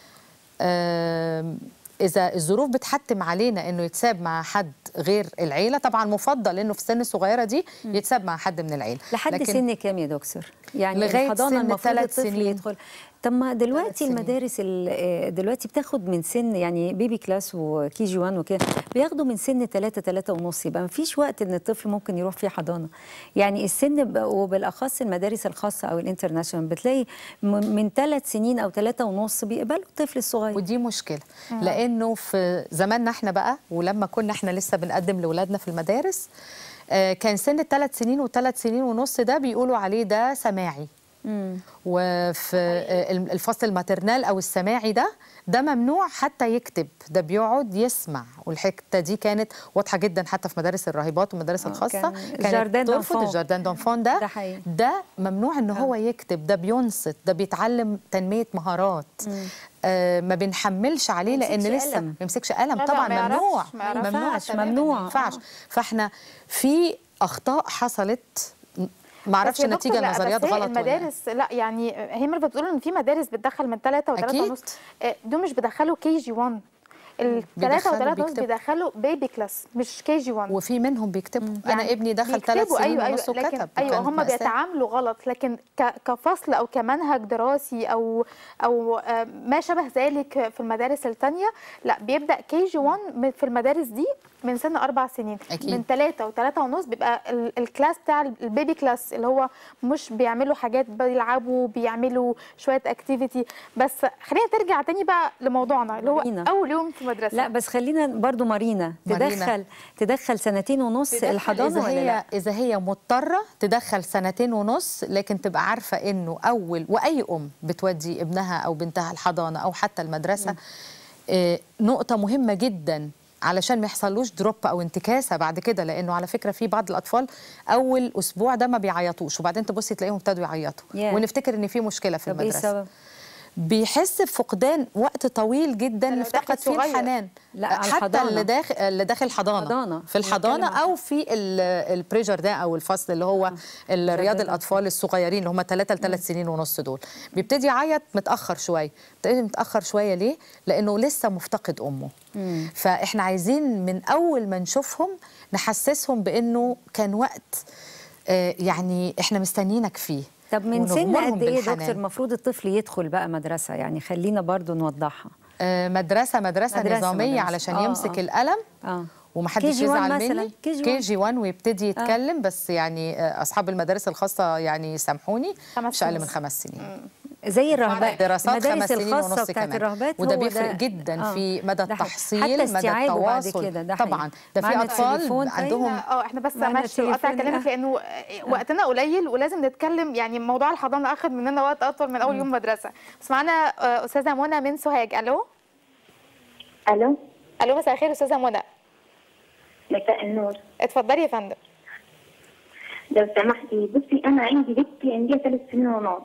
آم، اذا الظروف بتحتم علينا انه يتساب مع حد غير العيله طبعا مفضل انه في السن الصغيره دي يتساب مع حد من العيله لحد لكن سن كام يا دكتور؟ يعني لغاية الحضانه سن المفروض ثلاث الطفل سنين. يدخل طب ما دلوقتي سنين. المدارس ال- آه، دلوقتي بتاخد من سن يعني بيبي كلاس وكي جي 1 وكده بياخدوا من سن 3 3 ونص يبقى ما فيش وقت ان الطفل ممكن يروح فيه حضانه يعني السن ب- وبالاخص المدارس الخاصه او الانترناشونال بتلاقي م- من ثلاث سنين او ثلاثة ونص بيقبلوا الطفل الصغير ودي مشكله مم. لانه في زماننا احنا بقى ولما كنا احنا لسه بنقدم لاولادنا في المدارس آه، كان سن الثلاث سنين والثلاث سنين ونص ده بيقولوا عليه ده سماعي وفي آه، الفصل الماترنال او السماعي ده ده ممنوع حتى يكتب ده بيقعد يسمع والحته دي كانت واضحه جدا حتى في مدارس الراهبات والمدارس الخاصه كان كانت جاردان ترفض دانفون. الجاردان دانفون ده ده حقيقي. ده ممنوع ان هو يكتب ده بينصت ده بيتعلم تنميه مهارات آه ما بنحملش عليه ما لان يمسكش لسه قلم. ما يمسكش قلم لا، لا، طبعا ما يعرفش، ممنوع ما يعرفش. ممنوع ينفعش، تماماً، ممنوع. ما ينفعش فاحنا في اخطاء حصلت ما اعرفش بس يا نتيجه دكتور لا، نظريات بس هي غلط ولا إيه. المدارس لا يعني هي مرة بتقول ان في مدارس بتدخل من 3 و3 أكيد. ونص آه، دول مش بيدخلوا كي جي 1 الثلاثة بيدخلوا و3 ونص بيكتبوا. بيدخلوا بيبي كلاس مش كي جي 1 وفي منهم بيكتبوا انا يعني ابني دخل بيكتبوا، ثلاث سنين أيوة ونص أيوة وكتب لكن ايوه وكانت هم مأساة. بيتعاملوا غلط لكن ك- كفصل او كمنهج دراسي او او آه، ما شابه ذلك في المدارس الثانيه لا بيبدا كي جي 1 من- في المدارس دي من سن اربع سنين أكيد. من ثلاثة وثلاثة ونص بيبقى ال- الكلاس بتاع البيبي كلاس اللي هو مش بيعملوا حاجات بيلعبوا بيعملوا شويه اكتيفيتي بس خلينا ترجع تاني بقى لموضوعنا اللي هو مارينا. اول يوم في مدرسه لا بس خلينا برضو مارينا مارينا. تدخل تدخل سنتين ونص تدخل الحضانه إذا ولا هي لا؟ إذا هي مضطرة تدخل سنتين ونص لكن تبقى عارفة إنه أول وأي أم بتودي ابنها أو بنتها الحضانة أو حتى المدرسة آه نقطة مهمة جدا علشان ما يحصلوش دروب او انتكاسه بعد كده لانه على فكره في بعض الاطفال اول اسبوع ده ما بيعيطوش وبعدين تبصي تلاقيهم ابتدوا يعيطوا ياه. ونفتكر ان في مشكله في طب ايه المدرسه السبب؟ بيحس بفقدان وقت طويل جدا نفتقد فيه صغير. الحنان لا، على حتى الحضانة. اللي داخل اللي داخل حضانه حضانة. في الحضانه بنتكلم او في ال- البريجر ده او الفصل اللي هو الرياض الاطفال الصغيرين اللي هم 3 ل 3 سنين ونص دول بيبتدي يعيط متاخر شويه بيبتدي متاخر شويه ليه لانه لسه مفتقد امه فاحنا عايزين من اول ما نشوفهم نحسسهم بانه كان وقت آه، يعني احنا مستنيينك فيه طب من سن ونغمرهم قد ايه يا بالحنان. دكتور المفروض الطفل يدخل بقى مدرسه يعني خلينا برضو نوضحها آه، مدرسة مدرسة, مدرسة، نظامية مدرسة. علشان آه، يمسك آه. القلم اه ومحدش KG1 يزعل مثلاً، مني KG1. كي جي 1 ويبتدي يتكلم بس يعني آه، اصحاب المدارس الخاصه يعني يسامحوني خمس مش اقل سنين. من خمس سنين زي الرهبات دراسات المدارس خمس سنين الخاصة ونص بتاعت كمان الرهبات وده هو بيفرق ده- جدا آه، في مدى ده حقيقي. التحصيل حتى مدى استيعابه بعد التواصل كده، ده حقيقي. طبعا ده في معنا اطفال تليفون طيب؟ عندهم اه احنا بس معنا ماشي قطع تليفون. كلامك لانه وقتنا قليل ولازم نتكلم يعني موضوع الحضانه اخذ مننا وقت اطول من اول يوم مدرسه بس معانا آه، استاذه منى من سوهاج الو الو الو مساء الخير استاذه منى مساء النور اتفضلي يا فندم لو سمحتي بصي انا عندي بنتي عندها ثلاث سنين ونص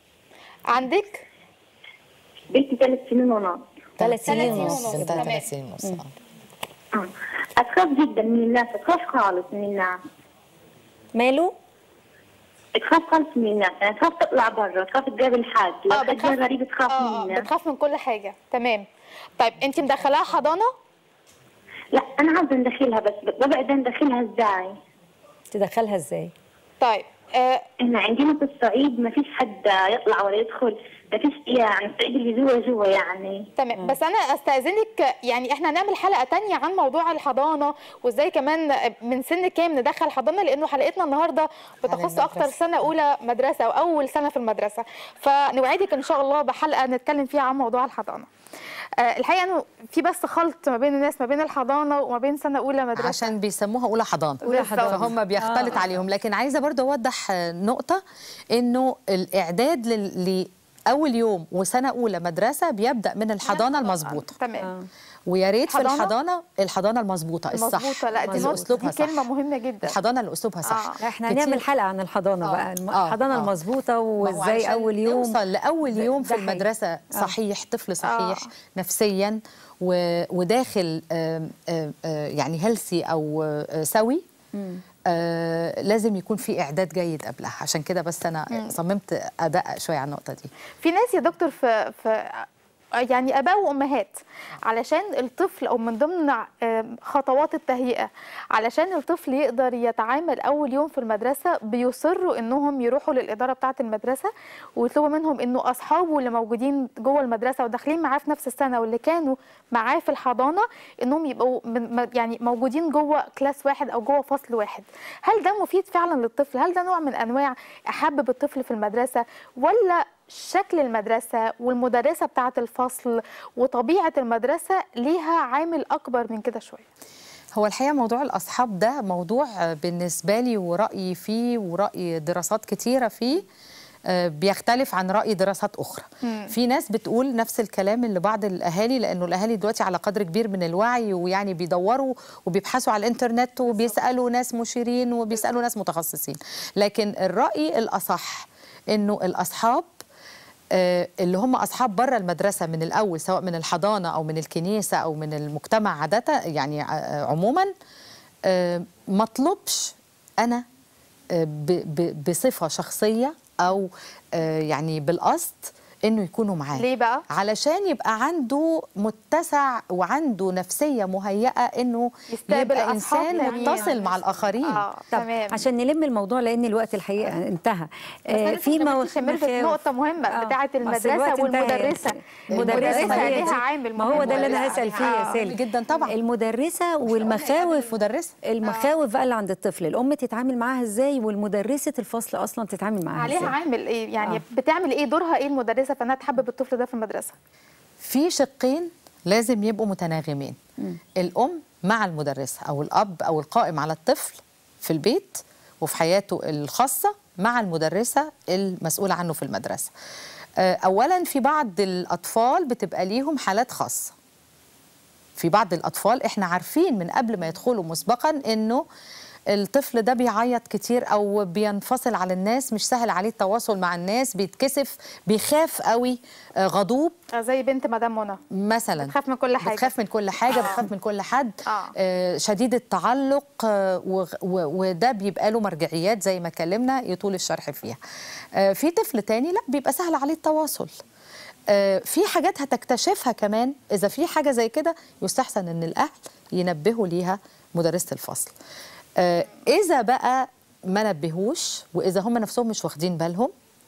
عندك بنتي ثلاث سنين ونص ثلاث سنين ونص بنتها تمام. ثلاث سنين ونص آه. آه. أتخاف جدا من الناس أتخاف خالص من الناس ماله؟ تخاف خالص من الناس يعني تخاف تطلع برا تخاف تقابل حد لو اه حد بتخاف غريب تخاف اه من الناس بتخاف من كل حاجه تمام طيب انت مدخلاها حضانه لا أنا عاوزة ندخلها بس ببعد ندخلها إزاي تدخلها ازاي؟ طيب آه إحنا عندنا في الصعيد ما فيش حد يطلع ولا يدخل مفيش يعني الصعيد اللي جوا جوا يعني تمام بس انا استاذنك يعني احنا هنعمل حلقه تانية عن موضوع الحضانه وازاي كمان من سن كام ندخل حضانه لانه حلقتنا النهارده بتخص المدرسة. اكتر سنه اولى مدرسه او اول سنه في المدرسه فنوعدك ان شاء الله بحلقه نتكلم فيها عن موضوع الحضانه آه، الحقيقه انه في بس خلط ما بين الناس ما بين الحضانه وما بين سنه اولى مدرسه عشان بيسموها اولى حضانه أولى حضانة. فهم بيختلط آه. عليهم لكن عايزه برضه اوضح آه، نقطه انه الاعداد لل- لاول يوم وسنه اولى مدرسه بيبدا من الحضانه المظبوطه تمام ويا ريت في حضانة؟ الحضانه الحضانه المظبوطه الصح مظبوطه لا دي اللي نقطة- اسلوبها دي صح كلمه مهمه جدا الحضانه اللي اسلوبها صح آه. احنا كتير- هنعمل حلقه عن الحضانه آه. بقى الم- آه. الحضانه آه. المظبوطه ما هو وازاي عشان اول يوم نوصل لاول يوم ده في حقيقي. المدرسه صحيح طفل صحيح نفسيا و- وداخل آم، آم، آه، يعني هيلثي او آه، سوي آه لازم يكون في اعداد جيد قبلها عشان كده بس انا مم. صممت ادقق شويه على النقطه دي في ناس يا دكتور في في يعني اباء وامهات علشان الطفل او من ضمن آه، خطوات التهيئه علشان الطفل يقدر يتعامل اول يوم في المدرسه بيصروا انهم يروحوا للاداره بتاعه المدرسه ويطلبوا منهم انه اصحابه اللي موجودين جوه المدرسه وداخلين معاه في نفس السنه واللي كانوا معاه في الحضانه انهم يبقوا من م- يعني موجودين جوه كلاس واحد او جوه فصل واحد هل ده مفيد فعلا للطفل هل ده نوع من انواع احبب الطفل في المدرسه ولا شكل المدرسة والمدرسة بتاعة الفصل وطبيعة المدرسة ليها عامل أكبر من كده شوية هو الحقيقه موضوع الاصحاب ده موضوع آه، بالنسبه لي ورايي فيه وراي دراسات كتيره فيه آه، بيختلف عن راي دراسات اخرى مم. في ناس بتقول نفس الكلام اللي بعض الاهالي لانه الاهالي دلوقتي على قدر كبير من الوعي ويعني بيدوروا وبيبحثوا على الانترنت وبيسالوا ناس مشيرين وبيسالوا ناس متخصصين لكن الراي الاصح انه الاصحاب آه، اللي هم اصحاب بره المدرسه من الاول سواء من الحضانه او من الكنيسه او من المجتمع عاده يعني آه، عموما آه، مطلوبش انا آه، ب- ب- بصفه شخصيه او آه، يعني بالقصد انه يكونوا معاه ليه بقى؟ علشان يبقى عنده متسع وعنده نفسيه مهيئه انه يستقبل يبقى أصحاب انسان تانيين. متصل مع الاخرين آه، طب تمام. عشان نلم الموضوع لان الوقت الحقيقه انتهى بس في مو... نقطة مهمة بتاعة المدرسة والمدرسة المدرسه ما هي هي ليها عامل ما هو مهم. ده اللي انا هسال فيه يا آه. سالي جدا طبعا المدرسه والمخاوف مدرسه المخاوف بقى اللي عند الطفل الام تتعامل معاها ازاي والمدرسه الفصل اصلا تتعامل معاها عليها ازاي عامل ايه يعني آه. بتعمل ايه دورها ايه المدرسة فانها تحبب الطفل ده في المدرسة في شقين لازم يبقوا متناغمين الام مع المدرسه او الاب او القائم على الطفل في البيت وفي حياته الخاصه مع المدرسه المسؤوله عنه في المدرسه آه، اولا في بعض الاطفال بتبقى ليهم حالات خاصه في بعض الاطفال احنا عارفين من قبل ما يدخلوا مسبقا انه الطفل ده بيعيط كتير او بينفصل على الناس مش سهل عليه التواصل مع الناس بيتكسف بيخاف قوي آه، غضوب آه، زي بنت مدام منى مثلا بتخاف من كل حاجة. بتخاف من كل حاجه بتخاف من كل حد آه. آه شديد التعلق آه وغ- و- وده بيبقى له مرجعيات زي ما اتكلمنا يطول الشرح فيها آه في طفل تاني لا بيبقى سهل عليه التواصل آه في حاجات هتكتشفها كمان اذا في حاجه زي كده يستحسن ان الاهل ينبهوا ليها مدرسه الفصل آه اذا بقى ما نبهوش واذا هم نفسهم مش واخدين بالهم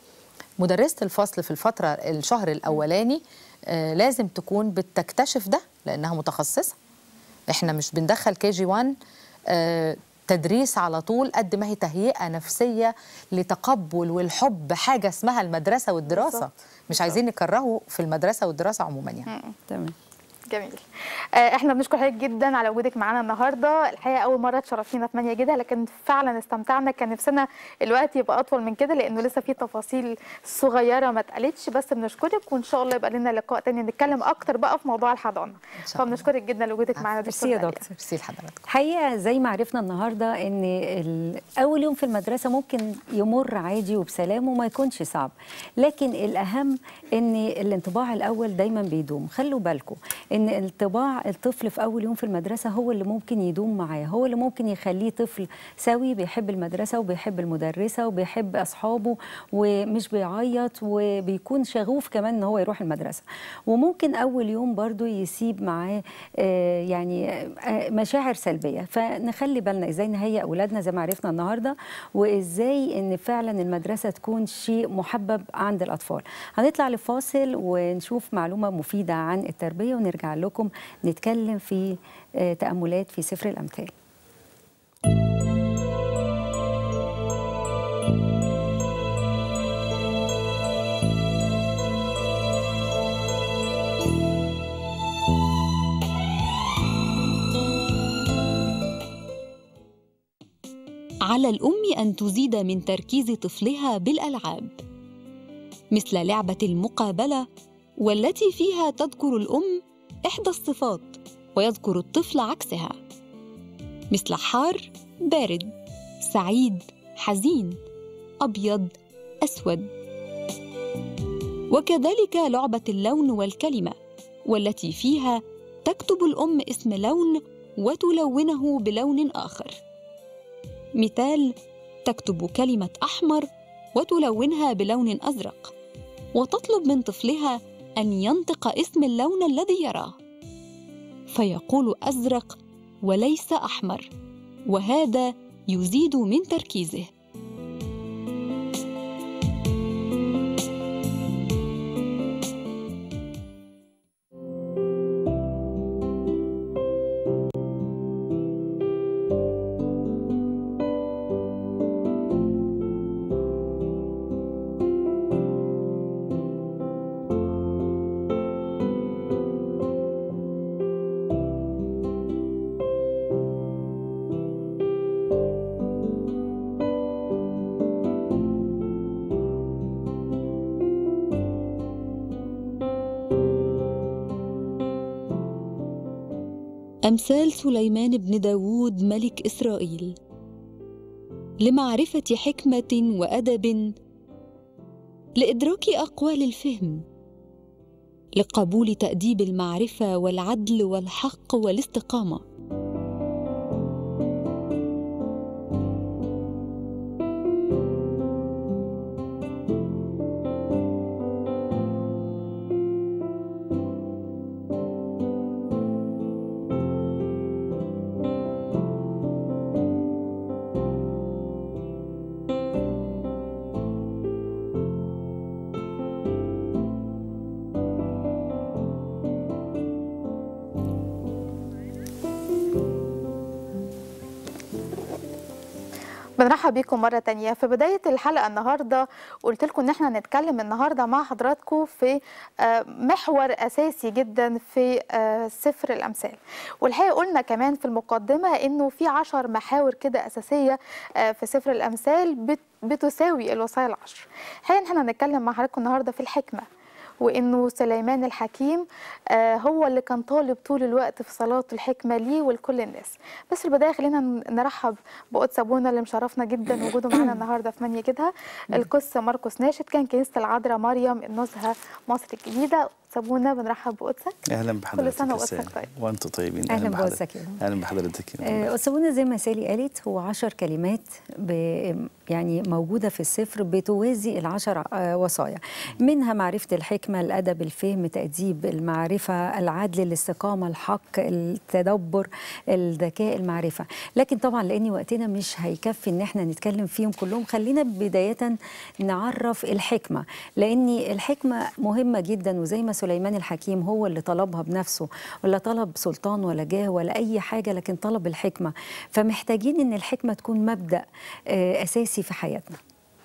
مدرسة الفصل في الفترة الشهر الأولاني آه لازم تكون بتكتشف ده لأنها متخصصة احنا مش بندخل كي جي 1 آه تدريس على طول قد ما هي تهيئة نفسية لتقبل والحب حاجة اسمها المدرسة والدراسة بالظبط. مش عايزين نكرهه في المدرسة والدراسة عموما يعني تمام جميل آه، احنا بنشكر حضرتك جدا على وجودك معانا النهارده الحقيقه اول مره تشرفينا في مانيا جدا لكن فعلا استمتعنا كان نفسنا الوقت يبقى اطول من كده لانه لسه في تفاصيل صغيره ما اتقالتش بس بنشكرك وان شاء الله يبقى لنا لقاء تاني نتكلم اكتر بقى في موضوع الحضانه فبنشكرك جدا لوجودك معانا ميرسي يا دكتور ميرسي لحضرتك الحقيقه زي ما عرفنا النهارده ان ال- اول يوم في المدرسه ممكن يمر عادي وبسلام وما يكونش صعب لكن الاهم ان الانطباع الاول دايما بيدوم خلوا بالكم ان ان انطباع الطفل في اول يوم في المدرسه هو اللي ممكن يدوم معاه هو اللي ممكن يخليه طفل سوي بيحب المدرسه وبيحب المدرسه وبيحب اصحابه ومش بيعيط وبيكون شغوف كمان ان هو يروح المدرسه وممكن اول يوم برضو يسيب معاه آه، يعني آه، مشاعر سلبيه فنخلي بالنا ازاي نهيئ اولادنا زي ما عرفنا النهارده وازاي ان فعلا المدرسه تكون شيء محبب عند الاطفال هنطلع لفاصل ونشوف معلومه مفيده عن التربيه ونرجع لكم نتكلم في آه، تاملات في سفر الامثال على الأم أن تزيد من تركيز طفلها بالألعاب مثل لعبة المقابلة والتي فيها تذكر الأم إحدى الصفات ويذكر الطفل عكسها مثل حار بارد سعيد حزين أبيض أسود وكذلك لعبة اللون والكلمة والتي فيها تكتب الأم اسم لون وتلونه بلون آخر مثال تكتب كلمة أحمر وتلونها بلون أزرق وتطلب من طفلها أن ينطق اسم اللون الذي يراه فيقول أزرق وليس أحمر وهذا يزيد من تركيزه أمثال سليمان بن داود ملك إسرائيل لمعرفة حكمة وأدب لإدراك أقوال الفهم لقبول تأديب المعرفة والعدل والحق والاستقامة بنرحب بيكم مرة تانية في بداية الحلقة النهاردة قلت لكم ان احنا هنتكلم النهاردة مع حضراتكم في آه، محور اساسي جدا في آه، سفر الامثال والحقيقة قلنا كمان في المقدمة انه في عشر محاور كده اساسية آه، في سفر الامثال بت- بتساوي الوصايا العشر الحقيقة إن احنا هنتكلم مع حضراتكم النهاردة في الحكمة وانه سليمان الحكيم آه، هو اللي كان طالب طول الوقت في صلاه الحكمه ليه ولكل الناس بس في البدايه خلينا ن- نرحب بقدس ابونا اللي مشرفنا جدا وجوده معانا النهارده في من يجدها القس ماركوس ناشد كان كنيسه العذراء مريم النزهه مصر الجديده سابونا بنرحب بقدسك اهلا بحضرتك كل سنه يا وقدسك سالي. طيب وانتم طيبين أهلاً بحضرتك. بوسك يا رب. اهلا بحضرتك يا رب. آه، أستاذنا زي ما سالي قالت هو عشر كلمات ب يعني موجودة في السفر بتوازي العشر آه، وصايا منها معرفة الحكمة الأدب الفهم تأديب المعرفة العدل الاستقامة الحق التدبر الذكاء المعرفة لكن طبعا لأن وقتنا مش هيكفي إن احنا نتكلم فيهم كلهم خلينا بداية نعرف الحكمة لأن الحكمة مهمة جدا وزي ما سليمان الحكيم هو اللي طلبها بنفسه ولا طلب سلطان ولا جاه ولا أي حاجة لكن طلب الحكمة فمحتاجين إن الحكمة تكون مبدأ آه، أساسي في حياتنا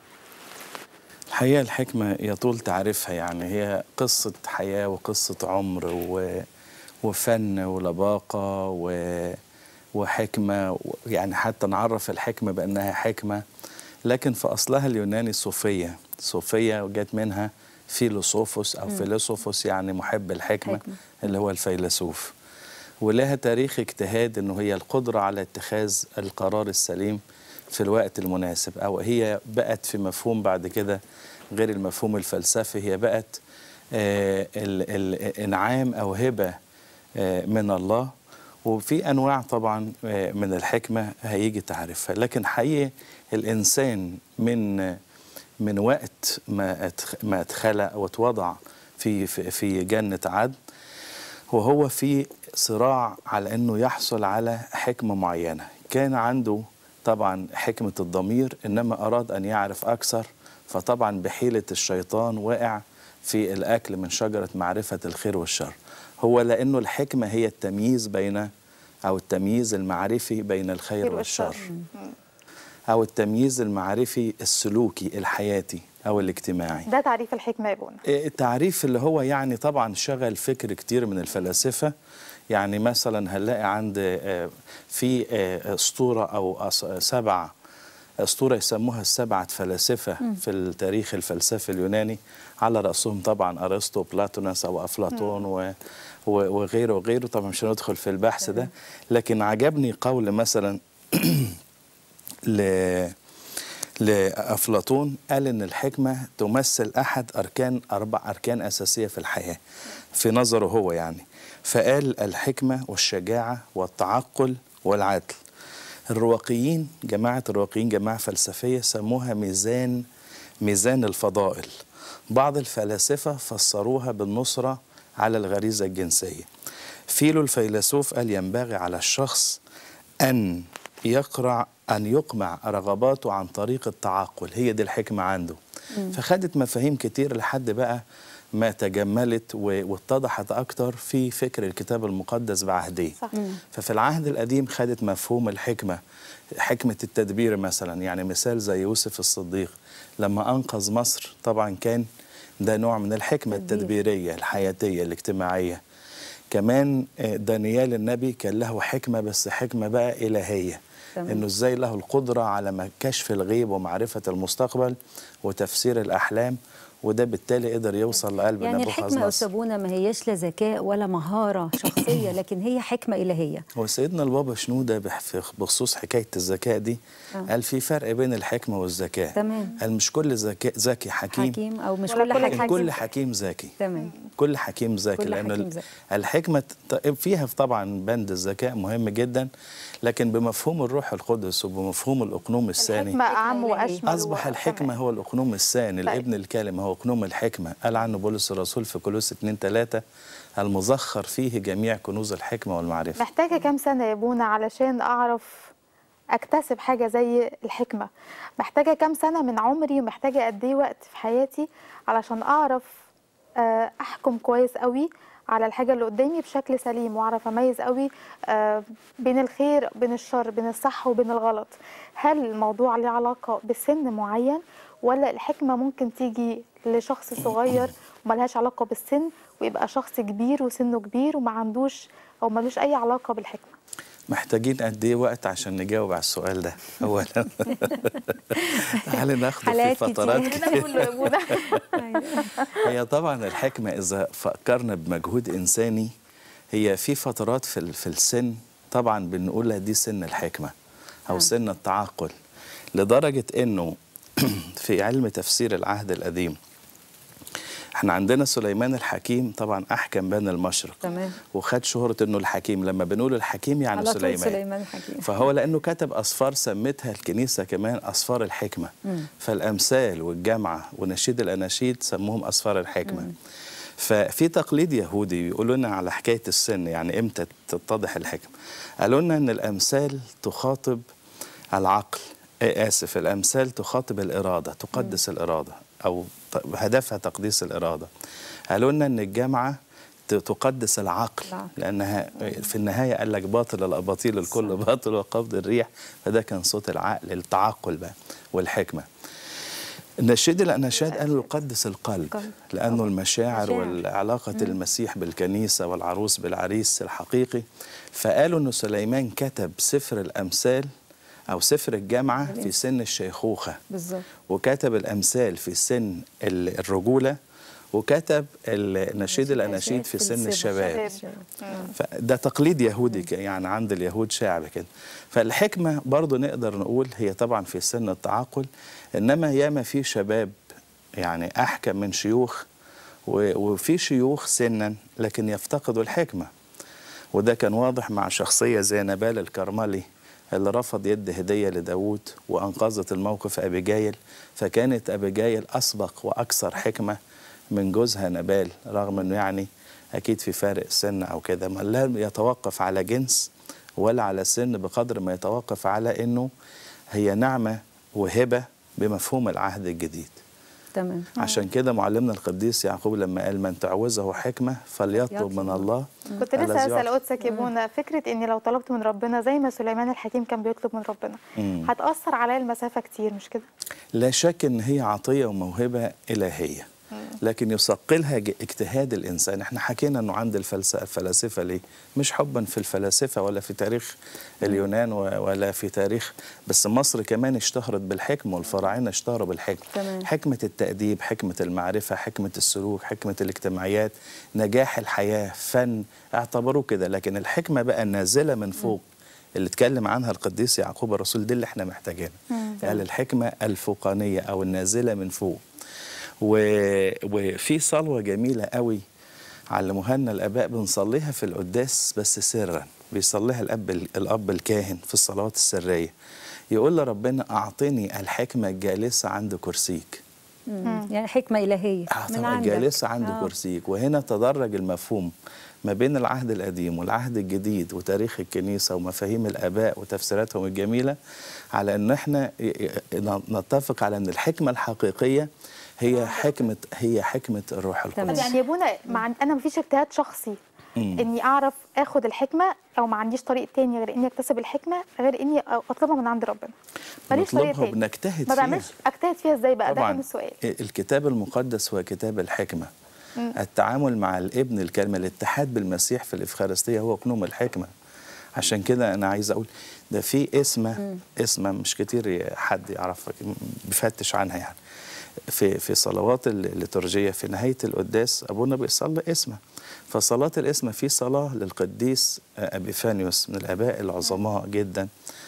الحقيقه الحكمه يطول تعريفها يعني هي قصه حياه وقصه عمر و... وفن ولباقه و... وحكمه و... يعني حتى نعرف الحكمه بانها حكمه لكن في اصلها اليوناني صوفيه صوفيه وجت منها فيلوسوفوس او مم. فيلوسوفوس يعني محب الحكمه حكمة. اللي هو الفيلسوف ولها تاريخ اجتهاد انه هي القدره على اتخاذ القرار السليم في الوقت المناسب او هي بقت في مفهوم بعد كده غير المفهوم الفلسفي هي بقت آه ال- ال- انعام او هبه آه، من الله وفي انواع طبعا آه، من الحكمه هيجي تعرفها لكن حقيقي الانسان من من وقت ما اتخ- ما اتخلق واتوضع في في في جنه عدن وهو في صراع على انه يحصل على حكمه معينه كان عنده طبعا حكمه الضمير انما اراد ان يعرف اكثر فطبعا بحيله الشيطان وقع في الاكل من شجره معرفه الخير والشر هو لانه الحكمه هي التمييز بين او التمييز المعرفي بين الخير والشر او التمييز المعرفي السلوكي الحياتي او الاجتماعي ده تعريف الحكمه يا بونا التعريف اللي هو يعني طبعا شغل فكر كتير من الفلاسفة يعني مثلا هنلاقي عند آه، في آه، اسطورة او أس- سبع اسطورة يسموها السبعة فلاسفة مم. في التاريخ الفلسفي اليوناني على رأسهم طبعا أرسطو بلاتونس أو أفلاطون و و- وغيره وغيره طبعا مش هندخل في البحث ده لكن عجبني قول مثلا ل لأفلاطون قال إن الحكمة تمثل أحد أركان أربع أركان أساسية في الحياة في نظره هو يعني فقال الحكمة والشجاعة والتعقل والعدل الرواقيين جماعة الرواقيين جماعة فلسفية سموها ميزان ميزان الفضائل بعض الفلاسفة فسروها بالنصرة على الغريزة الجنسية فيلو الفيلسوف قال ينبغي على الشخص أن يقرع أن يقمع رغباته عن طريق التعقل هي دي الحكمة عنده مم. فخدت مفاهيم كتير لحد بقى ما تجملت و- واتضحت أكتر في فكر الكتاب المقدس بعهديه صح. ففي العهد القديم خدت مفهوم الحكمة حكمة التدبير مثلا يعني مثال زي يوسف الصديق لما أنقذ مصر طبعا كان ده نوع من الحكمة تدبير. التدبيرية الحياتية الاجتماعية كمان آه، دانيال النبي كان له حكمة بس حكمة بقى إلهية تمام. انه ازاي له القدره على م- كشف الغيب ومعرفه المستقبل وتفسير الاحلام وده بالتالي قدر يوصل لقلب يعني نبوخذ الحكمة يا نصر أستاذ ما هيش لا ذكاء ولا مهارة شخصية لكن هي حكمة إلهية هو سيدنا البابا شنودة بح- في- بخصوص حكايه الذكاء دي آه. قال في فرق بين الحكمه والذكاء تمام قال مش كل ذكاء ذكي حكيم حكيم أو مش ولا كل كل حكيم حكيم. كل حكيم ذكي تمام كل حكيم ذكي كل لأن حكيم ال- ذكي. الحكمة ت- فيها طبعا بند الذكاء مهم جدا لكن بمفهوم الروح القدس وبمفهوم الأقنوم الثاني الحكمه اعم واشمل أصبح الحكمة هو الأقنوم الثاني الابن الكلمة هو أقنوم الحكمة قال عنه بولس الرسول في كولوس 2 3 المزخر فيه جميع كنوز الحكمة والمعرفة محتاجه كام سنه يا بونا علشان اعرف اكتسب حاجه زي الحكمه محتاجه كام سنه من عمري ومحتاجه قد ايه وقت في حياتي علشان اعرف آه، احكم كويس قوي على الحاجه اللي قدامي بشكل سليم واعرف اميز قوي آه، بين الخير بين الشر بين الصح وبين الغلط هل الموضوع له علاقه بسن معين ولا الحكمه ممكن تيجي لشخص صغير وملهاش علاقه بالسن ويبقى شخص كبير وسنه كبير وما عندوش او ملوش اي علاقه بالحكمه محتاجين قد ايه وقت عشان نجاوب على السؤال ده اولا تعالي ناخده في حلقات فترات كتير. كده كله يا بونا هي طبعا الحكمة إذا فكرنا بمجهود إنساني هي في فترات في ال- في السن طبعا بنقولها دي سن الحكمة أو سن التعقل لدرجة إنه في علم تفسير العهد القديم احنا عندنا سليمان الحكيم طبعا أحكم بني المشرق تمام وخد شهرة إنه الحكيم لما بنقول الحكيم يعني على طول سليمان سليمان الحكيم فهو لأنه كتب أسفار سمتها الكنيسة كمان أسفار الحكمة مم. فالأمثال والجامعة ونشيد الأناشيد سموهم أسفار الحكمة ففي تقليد يهودي بيقولوا لنا على حكاية السن يعني إمتى تتضح الحكمة قالوا لنا إن الأمثال تخاطب العقل آه، آسف الأمثال تخاطب الإرادة تقدس الإرادة أو ت- هدفها تقديس الإرادة قالوا لنا إن الجامعة ت- تقدس العقل العقل. لأنها في النهاية قال لك باطل الأباطيل الكل باطل وقبض الريح فده كان صوت العقل التعقل بقى والحكمة النشيد الأناشاد قالوا يقدس القلب القلب. لأنه المشاعر مشاعر. والعلاقة المسيح بالكنيسة والعروس بالعريس الحقيقي فقالوا أنه سليمان كتب سفر الأمثال أو سفر الجامعة في سن الشيخوخة بالظبط وكتب الأمثال في سن ال- الرجولة وكتب ال- نشيد الأناشيد في سن الشباب فده تقليد يهودي ك- يعني عند اليهود شعب كده فالحكمة برضو نقدر نقول هي طبعا في سن التعاقل إنما ياما في شباب يعني أحكم من شيوخ و- وفي شيوخ سنا لكن يفتقدوا الحكمة وده كان واضح مع شخصية زي نبال الكرملي اللي رفض يد هدية لداود وأنقذت الموقف أبيجايل فكانت أبيجايل أسبق وأكثر حكمة من جوزها نبال رغم أنه يعني أكيد في فارق سن أو كده ما لا يتوقف على جنس ولا على سن بقدر ما يتوقف على أنه هي نعمة وهبة بمفهوم العهد الجديد تمام عشان كده معلمنا القديس يعقوب لما قال من تعوزه حكمة فليطلب من الله كنت لسه الذي اسال يعطي. قدسك يا بونا فكره اني لو طلبت من ربنا زي ما سليمان الحكيم كان بيطلب من ربنا مم. هتاثر عليا المسافه كتير مش كده لا شك ان هي عطيه وموهبه الهيه لكن يثقلها ج- اجتهاد الانسان احنا حكينا انه عند الفلسفه الفلاسفه ليه مش حبا في الفلاسفه ولا في تاريخ اليونان و- ولا في تاريخ بس مصر كمان اشتهرت بالحكمه والفراعنه اشتهروا بالحكمه تمام. حكمه التاديب حكمه المعرفه حكمه السلوك حكمه الاجتماعيات نجاح الحياه فن اعتبروه كده لكن الحكمه بقى النازله من فوق اللي اتكلم عنها القديس يعقوب الرسول دي اللي احنا محتاجينها قال الحكمه الفوقانيه او النازله من فوق و... وفي صلوه جميله قوي علموها لنا الاباء بنصليها في القداس بس سرا بيصليها الاب الاب الكاهن في الصلوات السريه يقول لربنا اعطني الحكمه الجالسه عند كرسيك مم. يعني حكمة إلهية من طبعا عندك جالسة عند آه. كرسيك وهنا تدرج المفهوم ما بين العهد القديم والعهد الجديد وتاريخ الكنيسة ومفاهيم الآباء وتفسيراتهم الجميلة على أن احنا ي- ي- نتفق على أن الحكمة الحقيقية هي حكمة هي حكمة الروح طب القدس يعني يا بونا مع انا مفيش اجتهاد شخصي مم. اني اعرف اخد الحكمه او ما عنديش طريق تاني غير اني اكتسب الحكمه غير اني اطلبها من عند ربنا ماليش طريق نطلبها تاني وبنجتهد ما فيها. بعملش اجتهد فيها ازاي بقى ده طبعا كان السؤال الكتاب المقدس هو كتاب الحكمة مم. التعامل مع الابن الكلمة الاتحاد بالمسيح في الإفخارستية هو كنوم الحكمة عشان كده أنا عايز أقول ده في اسمة اسمة مش كتير حد يعرفها بيفتش عنها يعني في في صلوات الليتورجية في نهاية القداس أبونا بيصلي اسمه فصلاة الاسمة في صلاة للقديس أبيفانيوس من الآباء العظماء جدا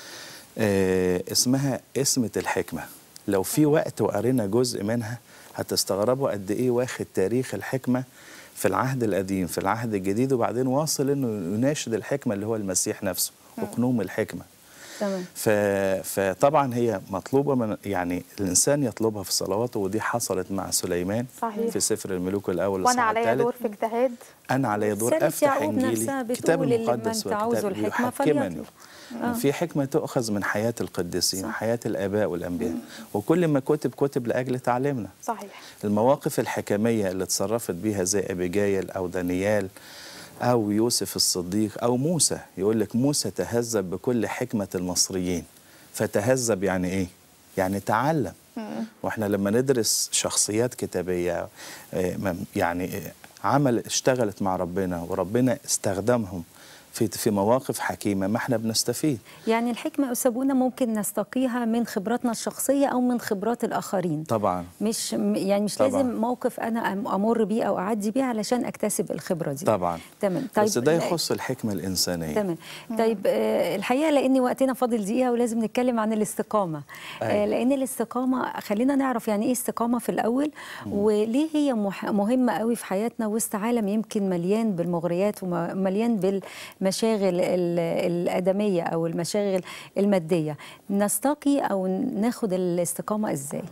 آه، اسمها اسمة الحكمة لو في وقت وقرينا جزء منها هتستغربوا قد ايه واخد تاريخ الحكمة في العهد القديم في العهد الجديد وبعدين واصل انه يناشد الحكمة اللي هو المسيح نفسه وقنوم الحكمة تمام ف... فطبعا هي مطلوبة من يعني الإنسان يطلبها في صلواته ودي حصلت مع سليمان صحيح. في سفر الملوك الأول وانا الإصحاح عليا الثالث. دور في اجتهاد أنا علي دور رسالة أفتح يعقوب إنجيلي نفسها كتاب بتقول اللي المقدس من تعوزه وكتاب الحكمة يحكمني فليطلب. آه. في حكمة تؤخذ من حياة القديسين حياة الآباء والأنبياء وكل ما كتب كتب لأجل تعليمنا صحيح المواقف الحكمية اللي اتصرفت بيها زي أبيجايل أو دانيال أو يوسف الصديق أو موسى يقول لك موسى تهذب بكل حكمة المصريين فتهذب يعني إيه؟ يعني تعلم واحنا لما ندرس شخصيات كتابية آه، مم- يعني آه، عمل اشتغلت مع ربنا وربنا استخدمهم في في مواقف حكيمة ما احنا بنستفيد يعني الحكمة أسابونا ممكن نستقيها من خبراتنا الشخصية أو من خبرات الآخرين طبعا مش م- يعني مش طبعاً. لازم موقف أنا أم- أمر بيه أو أعدي بيه علشان أكتسب الخبرة دي طبعا تمام بس ده لا- يخص الحكمة الإنسانية تمام طيب آه الحقيقه لان وقتنا فاضل دقيقه ولازم نتكلم عن الاستقامه آه أيوة. لان الاستقامه خلينا نعرف يعني ايه استقامه في الاول وليه هي مح مهمه قوي في حياتنا وسط عالم يمكن مليان بالمغريات ومليان بالمشاغل ال- الادميه او المشاغل الماديه نستقي او ناخد الاستقامه ازاي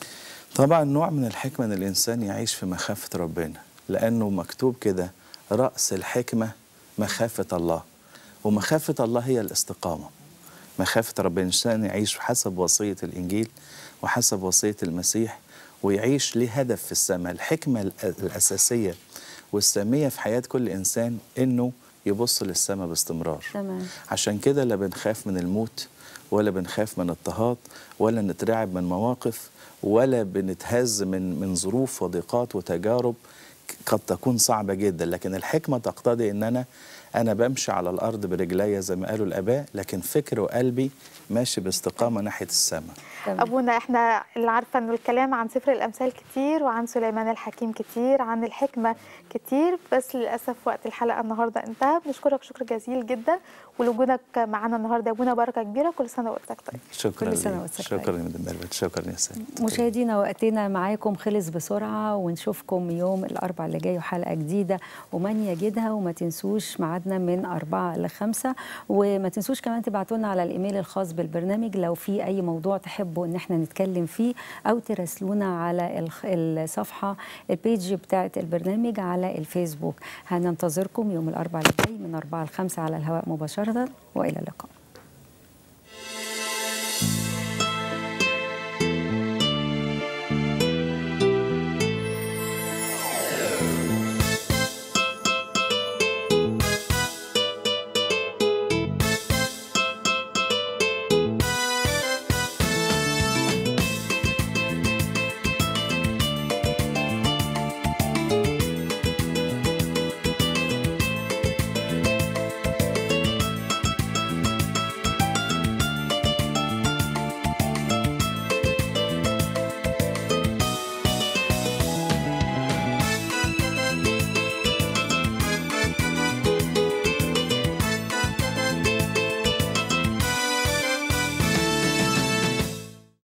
طبعا نوع من الحكمة ان الانسان يعيش في مخافة ربنا لانه مكتوب كده رأس الحكمة مخافة الله ومخافة الله هي الاستقامة مخافة ربنا الانسان يعيش حسب وصية الانجيل وحسب وصية المسيح ويعيش ليه هدف في السماء الحكمة الأ- الأساسية والسامية في حياة كل إنسان إنه يبص للسماء باستمرار تمام عشان كده لا بنخاف من الموت ولا بنخاف من اضطهاد ولا نترعب من مواقف ولا بنتهز من من ظروف وضيقات وتجارب قد تكون صعبة جدا لكن الحكمة تقتضي ان انا انا بمشي على الارض برجلي زي ما قالوا الاباء لكن فكر وقلبي ماشي باستقامة ناحية السماء ابونا احنا اللي عارفه انه الكلام عن سفر الامثال كتير وعن سليمان الحكيم كتير عن الحكمه كتير بس للاسف وقت الحلقه النهارده انتهى بنشكرك شكر جزيل جدا ولوجودك معانا النهارده يا ابونا بركه كبيره كل سنه وقتك طيب شكرا كل سنة ليك. وأنت شكرا طيب. يا مدام ميرفت شكرا يا سيدي مشاهدينا وقتنا معاكم خلص بسرعة ونشوفكم يوم الأربع اللي جاي وحلقة جديدة ومن يجدها وما تنسوش ميعادنا ميعادنا من أربعة لخمسة وما تنسوش كمان تبعتوا لنا على الإيميل الخاص بالبرنامج لو في أي موضوع تحبوا إن احنا نتكلم فيه أو تراسلونا على الخ- الصفحة البيج بتاعة البرنامج على الفيسبوك هننتظركم يوم الأربعاء الجاي من أربعة لخمسة على الهواء مباشرة وإلى اللقاء